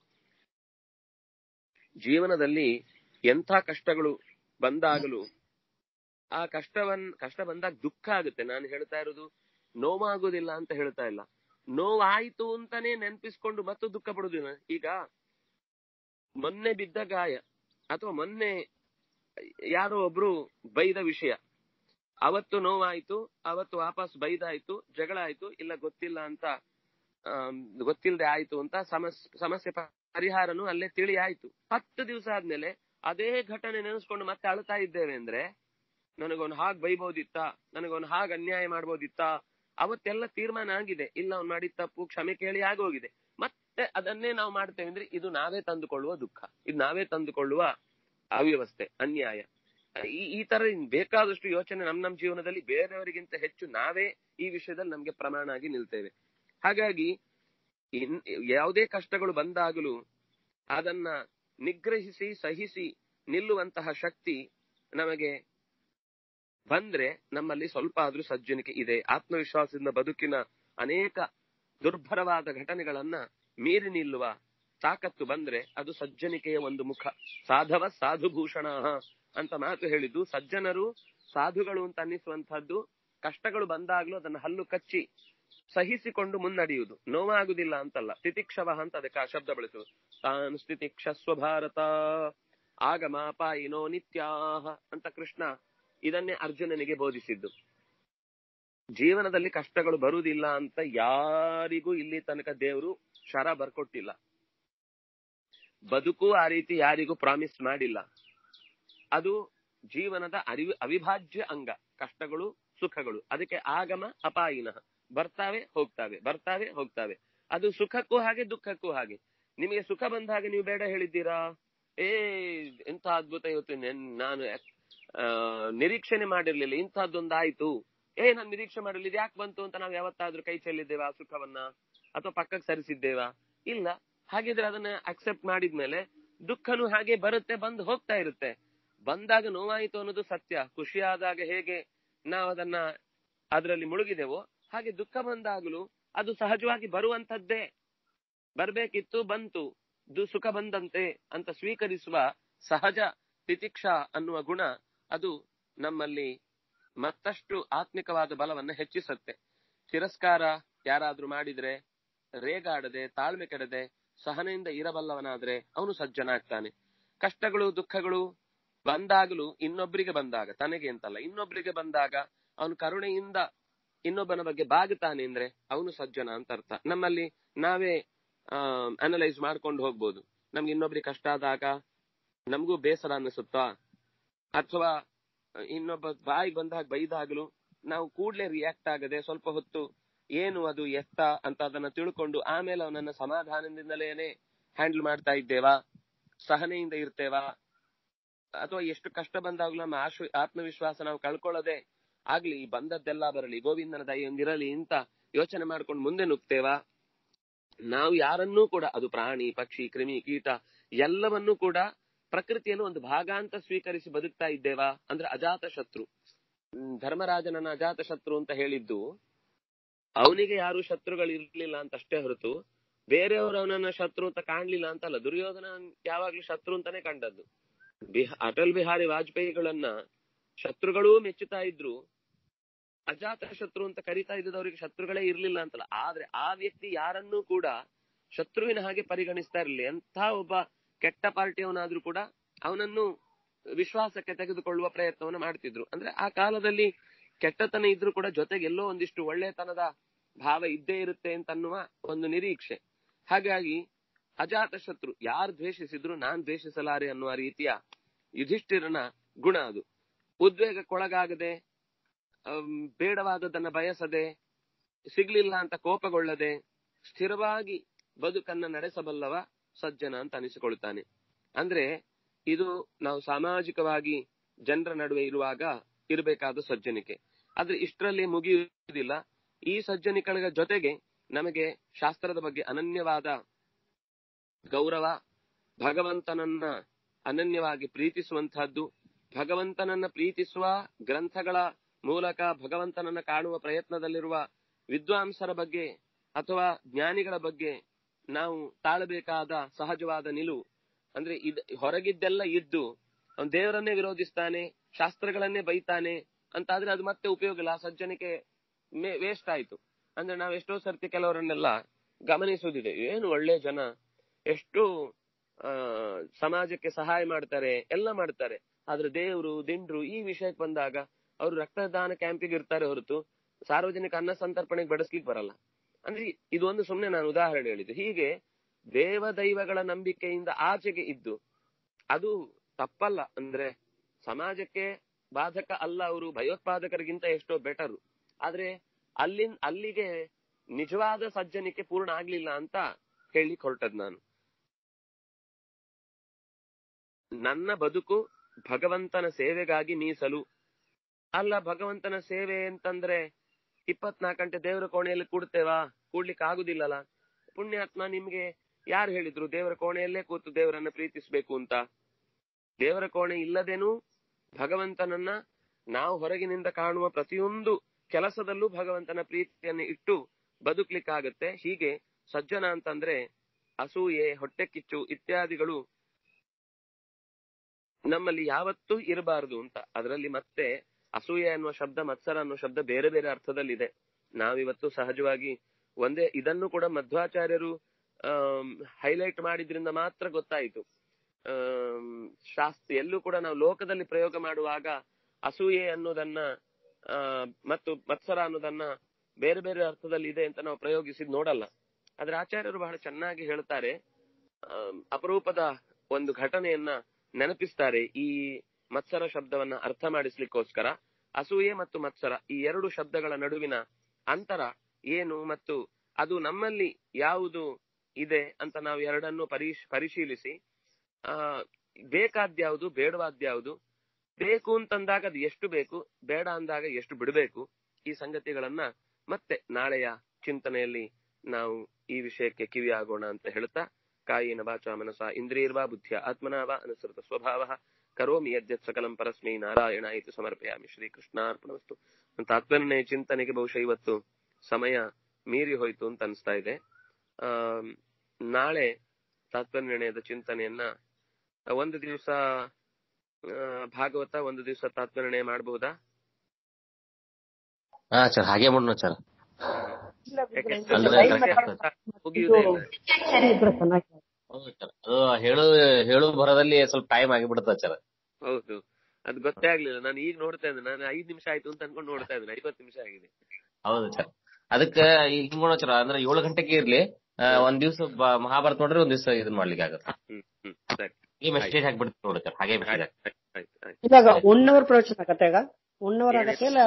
ಜೀವನದಲ್ಲಿ ಎಂಥ ಕಷ್ಟಗಳು ಬಂದಾಗಲೂ ಆ ಕಷ್ಟವನ್ ಕಷ್ಟ ಬಂದಾಗ ದುಃಖ ಆಗುತ್ತೆ ನಾನು ಹೇಳ್ತಾ ಇರೋದು ನೋವಾಗುದಿಲ್ಲ ಅಂತ ಹೇಳ್ತಾ ಇಲ್ಲ ನೋವಾಯ್ತು ಅಂತಾನೆ ನೆನ್ಪಿಸ್ಕೊಂಡು ಮತ್ತು ದುಃಖ ಪಡುದಿಲ್ಲ ಈಗ ಮೊನ್ನೆ ಬಿದ್ದ ಗಾಯ ಅಥವಾ ಮೊನ್ನೆ ಯಾರೋ ಒಬ್ರು ಬೈದ ವಿಷಯ ಅವತ್ತು ನೋವಾಯ್ತು ಅವತ್ತು ವಾಪಸ್ ಬೈದಾಯ್ತು ಜಗಳ ಆಯ್ತು ಇಲ್ಲ ಗೊತ್ತಿಲ್ಲ ಅಂತ ಗೊತ್ತಿಲ್ಲದೆ ಆಯ್ತು ಅಂತ ಸಮಸ್ಯೆ ಸಮಸ್ಯೆ ಪರಿಹಾರನು ಅಲ್ಲೇ ತಿಳಿ ಆಯ್ತು ಹತ್ತು ದಿವಸ ಆದ್ಮೇಲೆ ಅದೇ ಘಟನೆ ನೆನೆಸ್ಕೊಂಡು ಮತ್ತೆ ಅಳ್ತಾ ಇದ್ದೇವೆ ಅಂದ್ರೆ ನನಗೊಂದು ಹಾಗ್ ಬೈಬೋದಿತ್ತ ನನಗೊಂದು ಹಾಗ್ ಅನ್ಯಾಯ ಮಾಡ್ಬೋದಿತ್ತ ಅವತ್ತೆಲ್ಲ ತೀರ್ಮಾನ ಆಗಿದೆ ಇಲ್ಲ ಅವ್ನು ಮಾಡಿದ ತಪ್ಪು ಕ್ಷಮೆ ಕೇಳಿ ಆಗೋಗಿದೆ ಮತ್ತೆ ಅದನ್ನೇ ನಾವು ಮಾಡ್ತೇವೆ ಅಂದ್ರೆ ಇದು ನಾವೇ ತಂದುಕೊಳ್ಳುವ ದುಃಖ ಇದು ನಾವೇ ತಂದುಕೊಳ್ಳುವ ಅವ್ಯವಸ್ಥೆ ಅನ್ಯಾಯ ಈ ಈ ತರ ಬೇಕಾದಷ್ಟು ಯೋಚನೆ ನಮ್ ನಮ್ ಜೀವನದಲ್ಲಿ ಬೇರೆಯವರಿಗಿಂತ ಹೆಚ್ಚು ನಾವೇ ಈ ವಿಷಯದಲ್ಲಿ ನಮ್ಗೆ ಪ್ರಮಾಣ ಆಗಿ ನಿಲ್ತೇವೆ ಹಾಗಾಗಿ ಇನ್ ಯಾವುದೇ ಕಷ್ಟಗಳು ಬಂದಾಗಲೂ ಅದನ್ನ ನಿಗ್ರಹಿಸಿ ಸಹಿಸಿ ನಿಲ್ಲುವಂತಹ ಶಕ್ತಿ ನಮಗೆ ಬಂದ್ರೆ ನಮ್ಮಲ್ಲಿ ಸ್ವಲ್ಪ ಆದ್ರೂ ಸಜ್ಜನಿಕೆ ಇದೆ ಆತ್ಮವಿಶ್ವಾಸದಿಂದ ಬದುಕಿನ ಅನೇಕ ದುರ್ಭರವಾದ ಘಟನೆಗಳನ್ನ ಮೀರಿ ನಿಲ್ಲುವ ತಾಕತ್ತು ಬಂದ್ರೆ ಅದು ಸಜ್ಜನಿಕೆಯ ಒಂದು ಮುಖ ಸಾಧವ ಸಾಧುಭೂಷಣ ಅಂತ ಮಾತು ಹೇಳಿದ್ದು ಸಜ್ಜನರು ಸಾಧುಗಳು ಅಂತ ಅನ್ನಿಸುವಂತಹದ್ದು ಕಷ್ಟಗಳು ಬಂದಾಗ್ಲೂ ಅದನ್ನ ಹಲ್ಲು ಕಚ್ಚಿ ಸಹಿಸಿಕೊಂಡು ಮುನ್ನಡೆಯುವುದು ನೋವಾಗುದಿಲ್ಲ ಅಂತಲ್ಲ ತಿತಿಕ್ಷವ ಅಂತ ಅದಕ್ಕೆ ಆ ಶಬ್ದ ಬಳಸುವುದು ತಾನು ಸ್ಥಿತಿಕ್ಷಸ್ವ ಭಾರತ ಆಗಮಾಪಾಯಿನೋ ನಿತ್ಯಾಹ ಅಂತ ಕೃಷ್ಣ ಇದನ್ನೇ ಅರ್ಜುನನಿಗೆ ಬೋಧಿಸಿದ್ದು ಜೀವನದಲ್ಲಿ ಕಷ್ಟಗಳು ಬರುವುದಿಲ್ಲ ಅಂತ ಯಾರಿಗೂ ಇಲ್ಲಿ ತನಕ ದೇವರು ಶರ ಬರ್ಕೊಟ್ಟಿಲ್ಲ ಬದುಕು ಆ ರೀತಿ ಯಾರಿಗೂ ಪ್ರಾಮಿಸ್ ಮಾಡಿಲ್ಲ ಅದು ಜೀವನದ ಅರಿವು ಅವಿಭಾಜ್ಯ ಅಂಗ ಕಷ್ಟಗಳು ಸುಖಗಳು ಅದಕ್ಕೆ ಆಗಮ ಅಪಾಯಿನ ಬರ್ತಾವೆ ಹೋಗ್ತಾವೆ ಬರ್ತಾವೆ ಹೋಗ್ತಾವೆ ಅದು ಸುಖಕ್ಕೂ ಹಾಗೆ ದುಃಖಕ್ಕೂ ಹಾಗೆ ನಿಮಗೆ ಸುಖ ಬಂದಾಗ ನೀವು ಬೇಡ ಹೇಳಿದ್ದೀರಾ ಏ ಎಂತ ಅದ್ಭುತ ಇವತ್ತು ನಾನು ನಿರೀಕ್ಷಣೆ ಮಾಡಿರ್ಲಿಲ್ಲ ಇಂಥದ್ದೊಂದು ಆಯ್ತು ಏ ನಾನು ನಿರೀಕ್ಷೆ ಮಾಡಿರ್ಲಿಲ್ಲ ಯಾಕೆ ಬಂತು ಅಂತ ನಾವು ಯಾವತ್ತಾದ್ರೂ ಕೈ ಚೆಲ್ಲಿದ್ದೇವಾ ಆ ಸುಖವನ್ನ ಅಥವಾ ಪಕ್ಕಕ್ಕೆ ಸರಿಸಿದ್ದೇವಾ ಇಲ್ಲ ಹಾಗಿದ್ರೆ ಅದನ್ನ ಅಕ್ಸೆಪ್ಟ್ ಮಾಡಿದ್ಮೇಲೆ ದುಃಖನು ಹಾಗೆ ಬರುತ್ತೆ ಬಂದು ಹೋಗ್ತಾ ಇರುತ್ತೆ ಬಂದಾಗ ನೋವಾಯಿತು ಅನ್ನೋದು ಸತ್ಯ ಖುಷಿಯಾದಾಗ ಹೇಗೆ ನಾವು ಅದನ್ನ ಅದರಲ್ಲಿ ಮುಳುಗಿದೆವೋ ಹಾಗೆ ದುಃಖ ಬಂದಾಗಲೂ ಅದು ಸಹಜವಾಗಿ ಬರುವಂತದ್ದೇ ಬರ್ಬೇಕಿತ್ತು ಬಂತು ದು ಸುಖ ಬಂದಂತೆ ಅಂತ ಸ್ವೀಕರಿಸುವ ಸಹಜ ತಿತಿಕ್ಷಾ ಅನ್ನುವ ಗುಣ ಅದು ನಮ್ಮಲ್ಲಿ ಮತ್ತಷ್ಟು ಆತ್ಮಿಕವಾದ ಬಲವನ್ನ ಹೆಚ್ಚಿಸುತ್ತೆ ತಿರಸ್ಕಾರ ಯಾರಾದ್ರೂ ಮಾಡಿದ್ರೆ ರೇಗಾಡದೆ ತಾಳ್ಮೆ ಕೆಡದೆ ಸಹನೆಯಿಂದ ಇರಬಲ್ಲವನಾದ್ರೆ ಅವನು ಸಜ್ಜನಾಗ್ತಾನೆ ಕಷ್ಟಗಳು ದುಃಖಗಳು ಬಂದಾಗಲೂ ಇನ್ನೊಬ್ಬರಿಗೆ ಬಂದಾಗ ತನಗೆ ಅಂತಲ್ಲ ಇನ್ನೊಬ್ಬರಿಗೆ ಬಂದಾಗ ಅವನು ಕರುಣೆಯಿಂದ ಇನ್ನೊಬ್ಬನ ಬಗ್ಗೆ ಬಾಗುತ್ತಾನೆ ಅಂದ್ರೆ ಅವನು ಸಜ್ಜನ ಅಂತ ಅರ್ಥ ನಮ್ಮಲ್ಲಿ ನಾವೇ ಅನಲೈಸ್ ಮಾಡ್ಕೊಂಡು ಹೋಗ್ಬೋದು ನಮ್ಗೆ ಇನ್ನೊಬ್ರಿಗೆ ಕಷ್ಟ ಆದಾಗ ನಮಗೂ ಬೇಸರ ಅನ್ನಿಸುತ್ತಾ ಅಥವಾ ಇನ್ನೊಬ್ಬ ಬಾಯಿಗೆ ಬಂದಾಗ ಬೈದಾಗಲೂ ನಾವು ಕೂಡ್ಲೆ ರಿಯಾಕ್ಟ್ ಆಗದೆ ಸ್ವಲ್ಪ ಹೊತ್ತು ಏನು ಅದು ಎತ್ತ ಅಂತ ಅದನ್ನ ತಿಳ್ಕೊಂಡು ಆಮೇಲೆ ಅವನನ್ನ ಸಮಾಧಾನದಿಂದಲೇನೆ ಹ್ಯಾಂಡಲ್ ಮಾಡ್ತಾ ಇದ್ದೇವಾ ಸಹನೆಯಿಂದ ಇರ್ತೇವಾ ಅಥವಾ ಎಷ್ಟು ಕಷ್ಟ ಬಂದಾಗ್ಲೂ ನಮ್ಮ ಆಶ್ವ ಆತ್ಮವಿಶ್ವಾಸ ನಾವು ಕಳ್ಕೊಳ್ಳದೆ ಆಗ್ಲಿ ಬಂದದ್ದೆಲ್ಲ ಬರಲಿ ಗೋವಿಂದನ ದಯೊಂದಿರಲಿ ಅಂತ ಯೋಚನೆ ಮಾಡ್ಕೊಂಡು ಮುಂದೆ ನುಗ್ತೇವಾ ನಾವು ಯಾರನ್ನೂ ಕೂಡ ಅದು ಪ್ರಾಣಿ ಪಕ್ಷಿ ಕ್ರಿಮಿ ಕೀಟ ಎಲ್ಲವನ್ನೂ ಕೂಡ ಪ್ರಕೃತಿಯನ್ನು ಒಂದು ಭಾಗ ಅಂತ ಸ್ವೀಕರಿಸಿ ಬದುಕ್ತಾ ಇದ್ದೇವಾ ಅಂದ್ರೆ ಅಜಾತ ಶತ್ರು ಧರ್ಮರಾಜನನ್ನ ಅಜಾತ ಶತ್ರು ಅಂತ ಹೇಳಿದ್ದು ಅವನಿಗೆ ಯಾರು ಶತ್ರುಗಳು ಇರ್ಲಿಲ್ಲ ಅಂತ ಅಷ್ಟೇ ಹೊರತು ಬೇರೆಯವರು ಅವನನ್ನ ಶತ್ರು ಅಂತ ಕಾಣ್ಲಿಲ್ಲ ಅಂತಲ್ಲ ದುರ್ಯೋಧನ ಯಾವಾಗ್ಲೂ ಶತ್ರು ಅಂತಾನೆ ಕಂಡದ್ದು ಬಿಹಾ ಅಟಲ್ ಬಿಹಾರಿ ವಾಜಪೇಯಿಗಳನ್ನ ಶತ್ರುಗಳೂ ಮೆಚ್ಚುತ್ತಾ ಇದ್ರು ಅಜಾತ ಶತ್ರು ಅಂತ ಕರಿತಾ ಇದ್ದದವರಿಗೆ ಶತ್ರುಗಳೇ ಇರ್ಲಿಲ್ಲ ಅಂತಲ್ಲ ಆದ್ರೆ ಆ ವ್ಯಕ್ತಿ ಯಾರನ್ನೂ ಕೂಡ ಶತ್ರುವಿನ ಹಾಗೆ ಪರಿಗಣಿಸ್ತಾ ಇರಲಿಲ್ಲ ಎಂಥ ಒಬ್ಬ ಕೆಟ್ಟ ಪಾರ್ಟಿಯವನಾದ್ರೂ ಕೂಡ ಅವನನ್ನು ವಿಶ್ವಾಸಕ್ಕೆ ತೆಗೆದುಕೊಳ್ಳುವ ಪ್ರಯತ್ನವನ್ನು ಮಾಡ್ತಿದ್ರು ಅಂದ್ರೆ ಆ ಕಾಲದಲ್ಲಿ ಕೆಟ್ಟತನ ಇದ್ರೂ ಕೂಡ ಜೊತೆಗೆ ಎಲ್ಲೋ ಒಂದಿಷ್ಟು ಒಳ್ಳೆತನದ ಭಾವ ಇದ್ದೇ ಇರುತ್ತೆ ಅಂತ ಅನ್ನುವ ಒಂದು ನಿರೀಕ್ಷೆ ಹಾಗಾಗಿ ಅಜಾತ ಶತ್ರು ಯಾರು ದ್ವೇಷಿಸಿದ್ರು ನಾನ್ ದ್ವೇಷಿಸಲಾರೆ ಅನ್ನುವ ರೀತಿಯ ಯುಧಿಷ್ಠಿರನ ಗುಣ ಅದು ಉದ್ವೇಗಕ್ಕೊಳಗಾಗದೆ ಅಮ್, ಬೇಡವಾದದನ್ನ ಬಯಸದೆ ಸಿಗ್ಲಿಲ್ಲ ಅಂತ ಕೋಪಗೊಳ್ಳದೆ ಸ್ಥಿರವಾಗಿ ಬದುಕನ್ನ ನಡೆಸಬಲ್ಲವ ಸಜ್ಜನ ಅಂತ ಅನಿಸಿಕೊಳ್ಳುತ್ತಾನೆ ಅಂದ್ರೆ ಇದು ನಾವು ಸಾಮಾಜಿಕವಾಗಿ ಜನರ ನಡುವೆ ಇರುವಾಗ ಇರಬೇಕಾದ ಸಜ್ಜನಿಕೆ ಆದ್ರೆ ಇಷ್ಟರಲ್ಲಿ ಮುಗಿಯುವುದಿಲ್ಲ ಈ ಸಜ್ಜನಿಕೆಗಳ ಜೊತೆಗೆ ನಮಗೆ ಶಾಸ್ತ್ರದ ಬಗ್ಗೆ ಅನನ್ಯವಾದ ಗೌರವ ಭಗವಂತನನ್ನ ಅನನ್ಯವಾಗಿ ಪ್ರೀತಿಸುವಂತಹದ್ದು ಭಗವಂತನನ್ನ ಪ್ರೀತಿಸುವ ಗ್ರಂಥಗಳ ಮೂಲಕ ಭಗವಂತನನ್ನ ಕಾಣುವ ಪ್ರಯತ್ನದಲ್ಲಿರುವ ವಿದ್ವಾಂಸರ ಬಗ್ಗೆ ಅಥವಾ ಜ್ಞಾನಿಗಳ ಬಗ್ಗೆ ನಾವು ತಾಳಬೇಕಾದ ಸಹಜವಾದ ನಿಲುವು ಅಂದ್ರೆ ಇದ್ ಹೊರಗಿದ್ದೆಲ್ಲ ಇದ್ದು ಅವನು ದೇವರನ್ನೇ ವಿರೋಧಿಸ್ತಾನೆ ಶಾಸ್ತ್ರಗಳನ್ನೇ ಬೈತಾನೆ ಅಂತಾದ್ರೆ ಅದು ಮತ್ತೆ ಉಪಯೋಗ ಇಲ್ಲ ಆ ಸಜ್ಜನಿಕೆ ವೇಸ್ಟ್ ಆಯ್ತು ಅಂದ್ರೆ ನಾವು ಎಷ್ಟೋ ಸರ್ತಿ ಕೆಲವರನ್ನೆಲ್ಲ ಗಮನಿಸುವುದಿದೆ ಏನು ಒಳ್ಳೆ ಜನ ಎಷ್ಟು ಆ ಸಮಾಜಕ್ಕೆ ಸಹಾಯ ಮಾಡ್ತಾರೆ ಎಲ್ಲ ಮಾಡ್ತಾರೆ ಆದ್ರೆ ದೇವರು ದಿಂಡ್ರು ಈ ವಿಷಯಕ್ಕೆ ಬಂದಾಗ ಅವರು ರಕ್ತದಾನ ಕ್ಯಾಂಪಿಗೆ ಇರ್ತಾರೆ ಹೊರತು ಸಾರ್ವಜನಿಕ ಅನ್ನ ಸಂತರ್ಪಣೆಗೆ ಬಡಿಸ್ಲಿಕ್ಕೆ ಬರಲ್ಲ ಅಂದ್ರೆ ಇದು ಒಂದು ಸುಮ್ನೆ ನಾನು ಉದಾಹರಣೆ ಹೇಳಿದ್ದು ಹೀಗೆ ದೇವ ದೈವಗಳ ನಂಬಿಕೆಯಿಂದ ಆಚೆಗೆ ಇದ್ದು ಅದು ತಪ್ಪಲ್ಲ ಅಂದ್ರೆ ಸಮಾಜಕ್ಕೆ ಬಾಧಕ ಅಲ್ಲ ಅವರು ಭಯೋತ್ಪಾದಕರಿಗಿಂತ ಎಷ್ಟೋ ಬೆಟರು ಆದ್ರೆ ಅಲ್ಲಿನ್ ಅಲ್ಲಿಗೆ ನಿಜವಾದ ಸಜ್ಜನಿಕೆ ಪೂರ್ಣ ಆಗ್ಲಿಲ್ಲ ಅಂತ ಹೇಳಿ ಹೊರಟದ್ ನಾನು ನನ್ನ ಬದುಕು ಭಗವಂತನ ಸೇವೆಗಾಗಿ ಮೀಸಲು ಅಲ್ಲ ಭಗವಂತನ ಸೇವೆ ಅಂತಂದ್ರೆ ಇಪ್ಪತ್ನಾಲ್ಕು ಗಂಟೆ ದೇವರ ಕೋಣೆಯಲ್ಲಿ ಕೂಡ್ತೇವಾ ಕೂಡ್ಲಿಕ್ಕೆ ಆಗುದಿಲ್ಲಲ್ಲ ಪುಣ್ಯಾತ್ಮ ನಿಮ್ಗೆ ಯಾರು ಹೇಳಿದ್ರು ದೇವರ ಕೋಣೆಯಲ್ಲೇ ಕೂತು ದೇವರನ್ನ ಪ್ರೀತಿಸ್ಬೇಕು ಅಂತ ದೇವರ ಕೋಣೆ ಇಲ್ಲದೇನೂ ಭಗವಂತನನ್ನ ನಾವು ಹೊರಗಿನಿಂದ ಕಾಣುವ ಪ್ರತಿಯೊಂದು ಕೆಲಸದಲ್ಲೂ ಭಗವಂತನ ಪ್ರೀತಿಯನ್ನು ಇಟ್ಟು ಬದುಕ್ಲಿಕ್ಕಾಗತ್ತೆ ಹೀಗೆ ಸಜ್ಜನ ಅಂತಂದ್ರೆ ಅಸೂಯೆ ಹೊಟ್ಟೆ ಕಿಚ್ಚು ಇತ್ಯಾದಿಗಳು ನಮ್ಮಲ್ಲಿ ಯಾವತ್ತೂ ಇರಬಾರದು ಅಂತ ಅದರಲ್ಲಿ ಮತ್ತೆ ಅಸೂಯೆ ಅನ್ನುವ ಶಬ್ದ ಮತ್ಸರ ಅನ್ನುವ ಶಬ್ದ ಬೇರೆ ಬೇರೆ ಅರ್ಥದಲ್ಲಿದೆ ನಾವಿವತ್ತು ಸಹಜವಾಗಿ ಒಂದೇ ಇದನ್ನು ಕೂಡ ಮಧ್ವಾಚಾರ್ಯರು ಹೈಲೈಟ್ ಮಾಡಿದ್ರಿಂದ ಮಾತ್ರ ಗೊತ್ತಾಯಿತು ಶಾಸ್ತ್ರ ಎಲ್ಲೂ ಕೂಡ ನಾವು ಲೋಕದಲ್ಲಿ ಪ್ರಯೋಗ ಮಾಡುವಾಗ ಅಸೂಯೆ ಅನ್ನೋದನ್ನ ಆ ಮತ್ತು ಮತ್ಸರ ಅನ್ನೋದನ್ನ ಬೇರೆ ಬೇರೆ ಅರ್ಥದಲ್ಲಿ ಇದೆ ಅಂತ ನಾವು ಪ್ರಯೋಗಿಸಿದ್ ನೋಡಲ್ಲ ಆದ್ರೆ ಆಚಾರ್ಯರು ಬಹಳ ಚೆನ್ನಾಗಿ ಹೇಳ್ತಾರೆ ಅಪರೂಪದ ಒಂದು ಘಟನೆಯನ್ನ ನೆನಪಿಸ್ತಾರೆ ಈ ಮತ್ಸರ ಶಬ್ದವನ್ನ ಅರ್ಥ ಮಾಡಿಸ್ಲಿಕ್ಕೋಸ್ಕರ ಅಸೂಯೆ ಮತ್ತು ಮತ್ಸರ ಈ ಎರಡು ಶಬ್ದಗಳ ನಡುವಿನ ಅಂತರ ಏನು ಮತ್ತು ಅದು ನಮ್ಮಲ್ಲಿ ಯಾವುದು ಇದೆ ಅಂತ ನಾವು ಎರಡನ್ನು ಪರಿಶ್ ಪರಿಶೀಲಿಸಿ ಆ ಬೇಕಾದ್ಯಾವುದು ಬೇಡವಾದ್ಯಾವುದು ಬೇಕು ಅಂತಂದಾಗ ಅದು ಎಷ್ಟು ಬೇಕು ಬೇಡ ಅಂದಾಗ ಎಷ್ಟು ಬಿಡಬೇಕು ಈ ಸಂಗತಿಗಳನ್ನ ಮತ್ತೆ ನಾಳೆಯ ಚಿಂತನೆಯಲ್ಲಿ ನಾವು ಈ ವಿಷಯಕ್ಕೆ ಕಿವಿಯಾಗೋಣ ಅಂತ ಹೇಳ್ತಾ ಕಾಯಿನ ವಾಚ ಮನಸ ಇಂದ್ರಿಯರ್ವಾ ಬುದ್ಧಿಯ ಆತ್ಮನಾವ ಅನುಸೃತ ಸ್ವಭಾವ ಕರೋಮಿ ಯದ್ಯತ್ ಸಕಲಂ ಪರಸ್ಮೈ ನಾರಾಯಣ ಇದು ಸಮರ್ಪಯಾಮಿ ಶ್ರೀ ಕೃಷ್ಣಾರ್ಪಣವಸ್ತು ತಾತ್ಪರ್ಯ ಚಿಂತನೆಗೆ ಬಹುಶಃ ಇವತ್ತು ಸಮಯ ಮೀರಿ ಹೋಯ್ತು ಅಂತ ಅನಿಸ್ತಾ ಇದೆ ಆ ನಾಳೆ ತಾತ್ಪರ್ಯ ನಿರ್ಣಯದ ಚಿಂತನೆಯನ್ನ ಒಂದು ದಿವಸ ಭಾಗವತ ಒಂದು ದಿವಸ ತಾತ್ಪರ್ಯ ಮಾಡಬಹುದಾ ಹಾ ಸರ್ ಹಾಗೆ ಮಾಡೋಣ ಸರ್ ಮುಗಿಯುವುದೇ ಹೌದು ಸರ್ ಅದು ಹೇಳು ಹೇಳು ಬರೋದಲ್ಲಿ ಸ್ವಲ್ಪ ಟೈಮ್ ಆಗಿಬಿಡುತ್ತೆ ಸರ್ ಹೌದು ಅದು ಗೊತ್ತೇ ಆಗ್ಲಿಲ್ಲ ನಾನು ಈಗ ನೋಡ್ತಾ ಇದ್ದೆ ನಾನು ಐದ್ ನಿಮಿಷ ಆಯ್ತು ಅಂತ ಅನ್ಕೊಂಡು ನೋಡ್ತಾ ಇದ್ದೇನೆ ಐವತ್ತು ನಿಮಿಷ ಆಗಿದೆ ಹೌದು ಸರ್ ಅದಕ್ಕೆ ಹಿಂಗ್ ಮಾಡೋಣ ಸರ್ ಅಂದ್ರೆ ಏಳು ಗಂಟೆಗೆ ಇರ್ಲಿ ಆ, ಒಂದ್ ದಿವ್ಸ ಬ- ಮಹಾಭಾರತ ನೋಡ್ರಿ ಒಂದ್ ದಿವ್ಸ ಇದನ್ ಮಾಡ್ಲಿಕ್ಕೆ ಆಗುತ್ತೆ ಹ್ಮ್ ಹ್ಮ್ ಸರಿ ಈ ಮೆಸೇಜ್ ಹಾಕ್ಬಿಡ್ತೀನಿ ನೋಡಿ ಸರ್ ಹಾಗೆ ಮೆಸೇಜ್ ಆಯ್ತು ಆಯ್ತು ಆಯ್ತು ಆಯ್ತು ಇವಾಗ ಒನ್ ಅವರ್ ಪ್ರವಚನ ಆಗತ್ತೆ ಈಗ ಒನ್ ಅವರ್ ಆಗತ್ತೆ ಇಲ್ಲ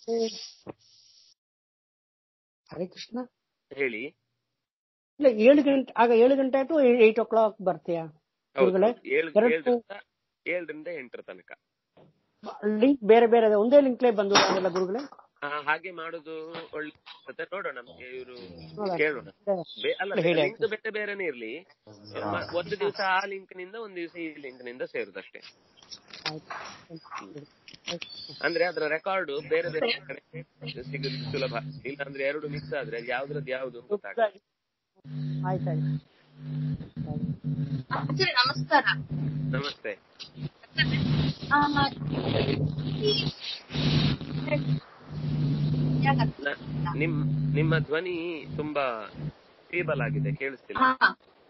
ಹರೇ ಕೃಷ್ಣ ಹೇಳಿ ಇಲ್ಲ ಏಳು ಗಂಟೆ ಆಗ ಏಳು ಗಂಟೆ ಆಯ್ತು ಏಟ್ ಓ ಕ್ಲಾಕ್ ಬರ್ತೀಯಾ ಹೌದು ಗುರುಗಳೇ, ಏಳು ಎರಡು- ಏಳರಿಂದ ಏಳರಿಂದ ಎಂಟರ ತನಕ ಲಿಂಕ್ ಬೇರೆ ಬೇರೆ ಇದೆ. ಒಂದೇ ಲಿಂಕ್ಲೇ ಬಂದು ಅದೆಲ್ಲ ಗುರುಗಳೇ ಆ, ಹಾಗೆ ಮಾಡುದು ಒಳ್ಳೆ ಮತ್ತೆ ನೋಡೋಣ ನಮ್ಗೆ ಇವರು ಹೌದಾ? ಕೇಳೋಣ ಬೇ- ಅಲ್ಲ ಹೇಳಿ ಲಿಂಕ್ ಬೇರೆ ಬೇರೆನೆ ಇರ್ಲಿ ಮ- ಒಂದು ದಿವಸ ಆ ಲಿಂಕ್ ನಿಂದ ಒಂದು ದಿವಸ ಈ ಲಿಂಕ್ ನಿಂದ ಸೇರುದಷ್ಟೇ ಆಯ್ತು. ಅಂದ್ರೆ ಅದರ ರೆಕಾರ್ಡ್ ಬೇರೆ ಬೇರೆ ಕಡೆ ಸಿಗುದು ಸುಲಭ ಇಲ್ಲಾಂದ್ರೆ ಎರಡು ಮಿಕ್ಸ್ ಆದ್ರೆ ಯಾವ್ದ್ರದ್ದು ಯಾವ್ದು ಅಂತ ಗೊತ್ತಾಗಲ್ಲ ಆಯ್ತಾಯ್ತು ಆಚಾರ್ಯ ನಮಸ್ಕಾರ ನಮಸ್ತೆ ಆ, ಈ ಯಾಕಂತ ನ- ನಿಮ್ ನಿಮ್ಮ ಧ್ವನಿ ತುಂಬಾ ಫೀಬಲ್ ಆಗಿದೆ ಕೇಳಿಸ್ತಿಲ್ಲ ಹಾ.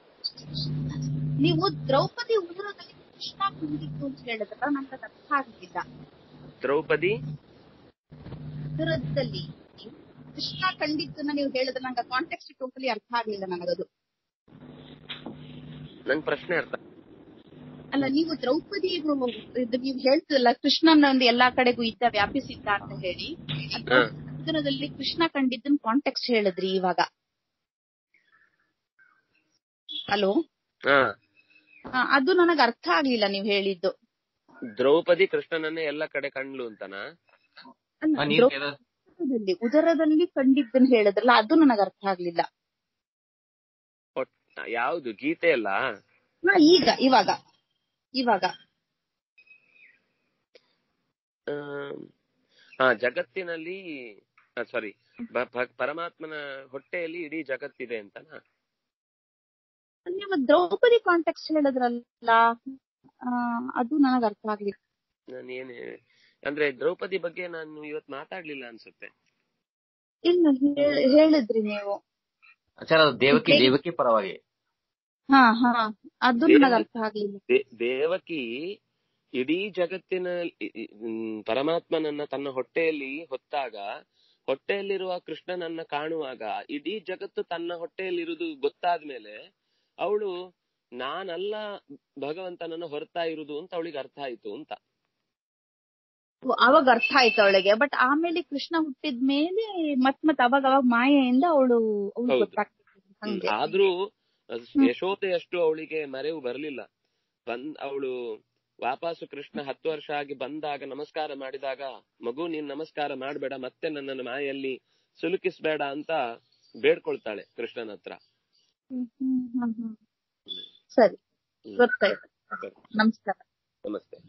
ನೀವು ದ್ರೌಪದಿ ಉದರದಲ್ಲಿ ಕೃಷ್ಣ ಕುಂದಿತ್ತು ಅಂತ ಹೇಳಿದ್ರ ನಂಗೆ ಅದು ಅರ್ಥ ಆಗಲಿಲ್ಲ ದ್ರೌಪದಿ ಉದರದಲ್ಲಿ ಕೃಷ್ಣ ಕಂಡಿದ್ದನ್ನ ನೀವು ಹೇಳಿದ್ರೆ ನಂಗೆ ಕಾಂಟೆಕ್ಸ್ಟ್ ಟೋಟಲಿ ಅರ್ಥ ಆಗ್ಲಿಲ್ಲ ನನಗದು ನಂಗ್ ಪ್ರಶ್ನೆ ಅರ್ಥ ಅಲ್ಲ ನೀವು ದ್ರೌಪದಿ ಇದು ನೀವು ಹೇಳ್ತಿರಲ್ಲ ಕೃಷ್ಣನ ಒಂದು ಎಲ್ಲಾ ಕಡೆಗೂ ಇದ್ದ ವ್ಯಾಪಿಸಿದ್ದ ಅಂತ ಹೇಳಿ ಹಾ. ಉದರದಲ್ಲಿ ಕೃಷ್ಣ ಕಂಡಿದ್ದನ್ ಕಾಂಟೆಕ್ಸ್ಟ್ ಹೇಳಿದ್ರಿ ಇವಾಗ ಹಲೋ ಹಾ ಅದು ನನಗೆ ಅರ್ಥ ಆಗ್ಲಿಲ್ಲ ನೀವು ಹೇಳಿದ್ದು ದ್ರೌಪದಿ ಕೃಷ್ಣನನ್ನೇ ಎಲ್ಲ ಕಡೆ ಕಂಡ್ಲು ಅಂತನಾ ಅಲ್ಲ, ಆ, ನೀವ್ ಕೇಳ- ದ್ರೌಪದದಲ್ಲಿ ಉದರದಲ್ಲಿ ಕಂಡಿದ್ದನ್ ಹೇಳಿದ್ರಲ್ಲ ಅದು ನನಗೆ ಅರ್ಥ ಆಗ್ಲಿಲ್ಲ ಒಟ್- ಯಾವ್ದು ಗೀತೆ ಅಲ್ಲ ಹಾ ಈಗ ಇವಾಗ ಇವಾಗ ಆಮ್, ಹಾ ಜಗತ್ತಿನಲ್ಲಿ ಸಾರಿ ಪರಮಾತ್ಮನ ಹೊಟ್ಟೆಯಲ್ಲಿ ಇಡೀ ಜಗತ್ತಿದೆ ಅಂತನಾ ನೀವು ದ್ರೌಪದಿ ಕಾಂಟೆಕ್ಸ್ಟ್ ಹೇಳಿದ್ರಲ್ಲ ಆ, ಅದು ನನಗೆ ಅರ್ಥ ಆಗ್ಲಿಲ್ಲ ನಾನು ಏನೇ ಅಂದ್ರೆ ದ್ರೌಪದಿ ಬಗ್ಗೆ ನಾನು ಇವತ್ ಮಾತಾಡ್ಲಿಲ್ಲ ಅನ್ಸುತ್ತೆ ಇಲ್ಲ ಹೇ- ಹೇಳಿದ್ರಿ ನೀವು ಆಚಾರ ಅದು ದೇವಕಿ ದೇವಕಿ ಪರವಾಗಿ ಹಾ ಹಾ ಅದು ನನಗೆ ಅರ್ಥ ಆಗ್ಲಿಲ್ಲ ದೇ- ದೇವಕಿ ಇಡೀ ಜಗತ್ತಿನ ಇ- ಇ- ಮ್, ಪರಮಾತ್ಮನನ್ನ ತನ್ನ ಹೊಟ್ಟೆಯಲ್ಲಿ ಹೊತ್ತಾಗ ಹೊಟ್ಟೆಯಲ್ಲಿರುವ ಕೃಷ್ಣನನ್ನ ಕಾಣುವಾಗ ಇಡೀ ಜಗತ್ತು ತನ್ನ ಹೊಟ್ಟೆಯಲ್ಲಿರುವುದು ಗೊತ್ತಾದ್ಮೇಲೆ ಅವಳು ನಾನಲ್ಲ ಭಗವಂತನನ್ನ ಹೊರತಾ ಇರುದು ಅಂತ ಅವಳಿಗೆ ಅರ್ಥ ಆಯ್ತು ಅಂತ ಅವಾಗ ಅರ್ಥ ಆಯ್ತು ಅವಳಿಗೆ ಬಟ್ ಆಮೇಲೆ ಕೃಷ್ಣ ಹುಟ್ಟಿದ ಮೇಲೆ ಮತ್ ಮತ್ ಅವಾಗ ಅವಾಗ ಮಾಯೆಯಿಂದ ಅವಳು ಅವಳು ಹೌದು. ಗೊತ್ತಾಗ್ತಿದ್ರು ಹ್ಮ್. ಹಂಗೆ ಆದ್ರೂ ಯಶೋದೆಯಷ್ಟು ಅವಳಿಗೆ ಮರೆವು ಬರಲಿಲ್ಲ ಬಂದ್ ಅವಳು ವಾಪಸ್ಸು ಕೃಷ್ಣ ಹತ್ತು ವರ್ಷ ಆಗಿ ಬಂದಾಗ ನಮಸ್ಕಾರ ಮಾಡಿದಾಗ ಮಗು ನೀನ್ ನಮಸ್ಕಾರ ಮಾಡ್ಬೇಡ ಮತ್ತೆ ನನ್ನನ್ನು ಮಾಯಲ್ಲಿ ಸುಲುಕಿಸ್ಬೇಡ ಅಂತ ಬೇಡ್ಕೊಳ್ತಾಳೆ ಕೃಷ್ಣನ ಹತ್ರ ಹ್ಮ್, ಹ್ಮ್, ಹ್ಮ್, ಹ್ಮ್. ಸರಿ ಹ್ಮ್. ಗೊತ್ತಾಯ್ತು ಸರಿ. ನಮಸ್ಕಾರ ನಮಸ್ತೆ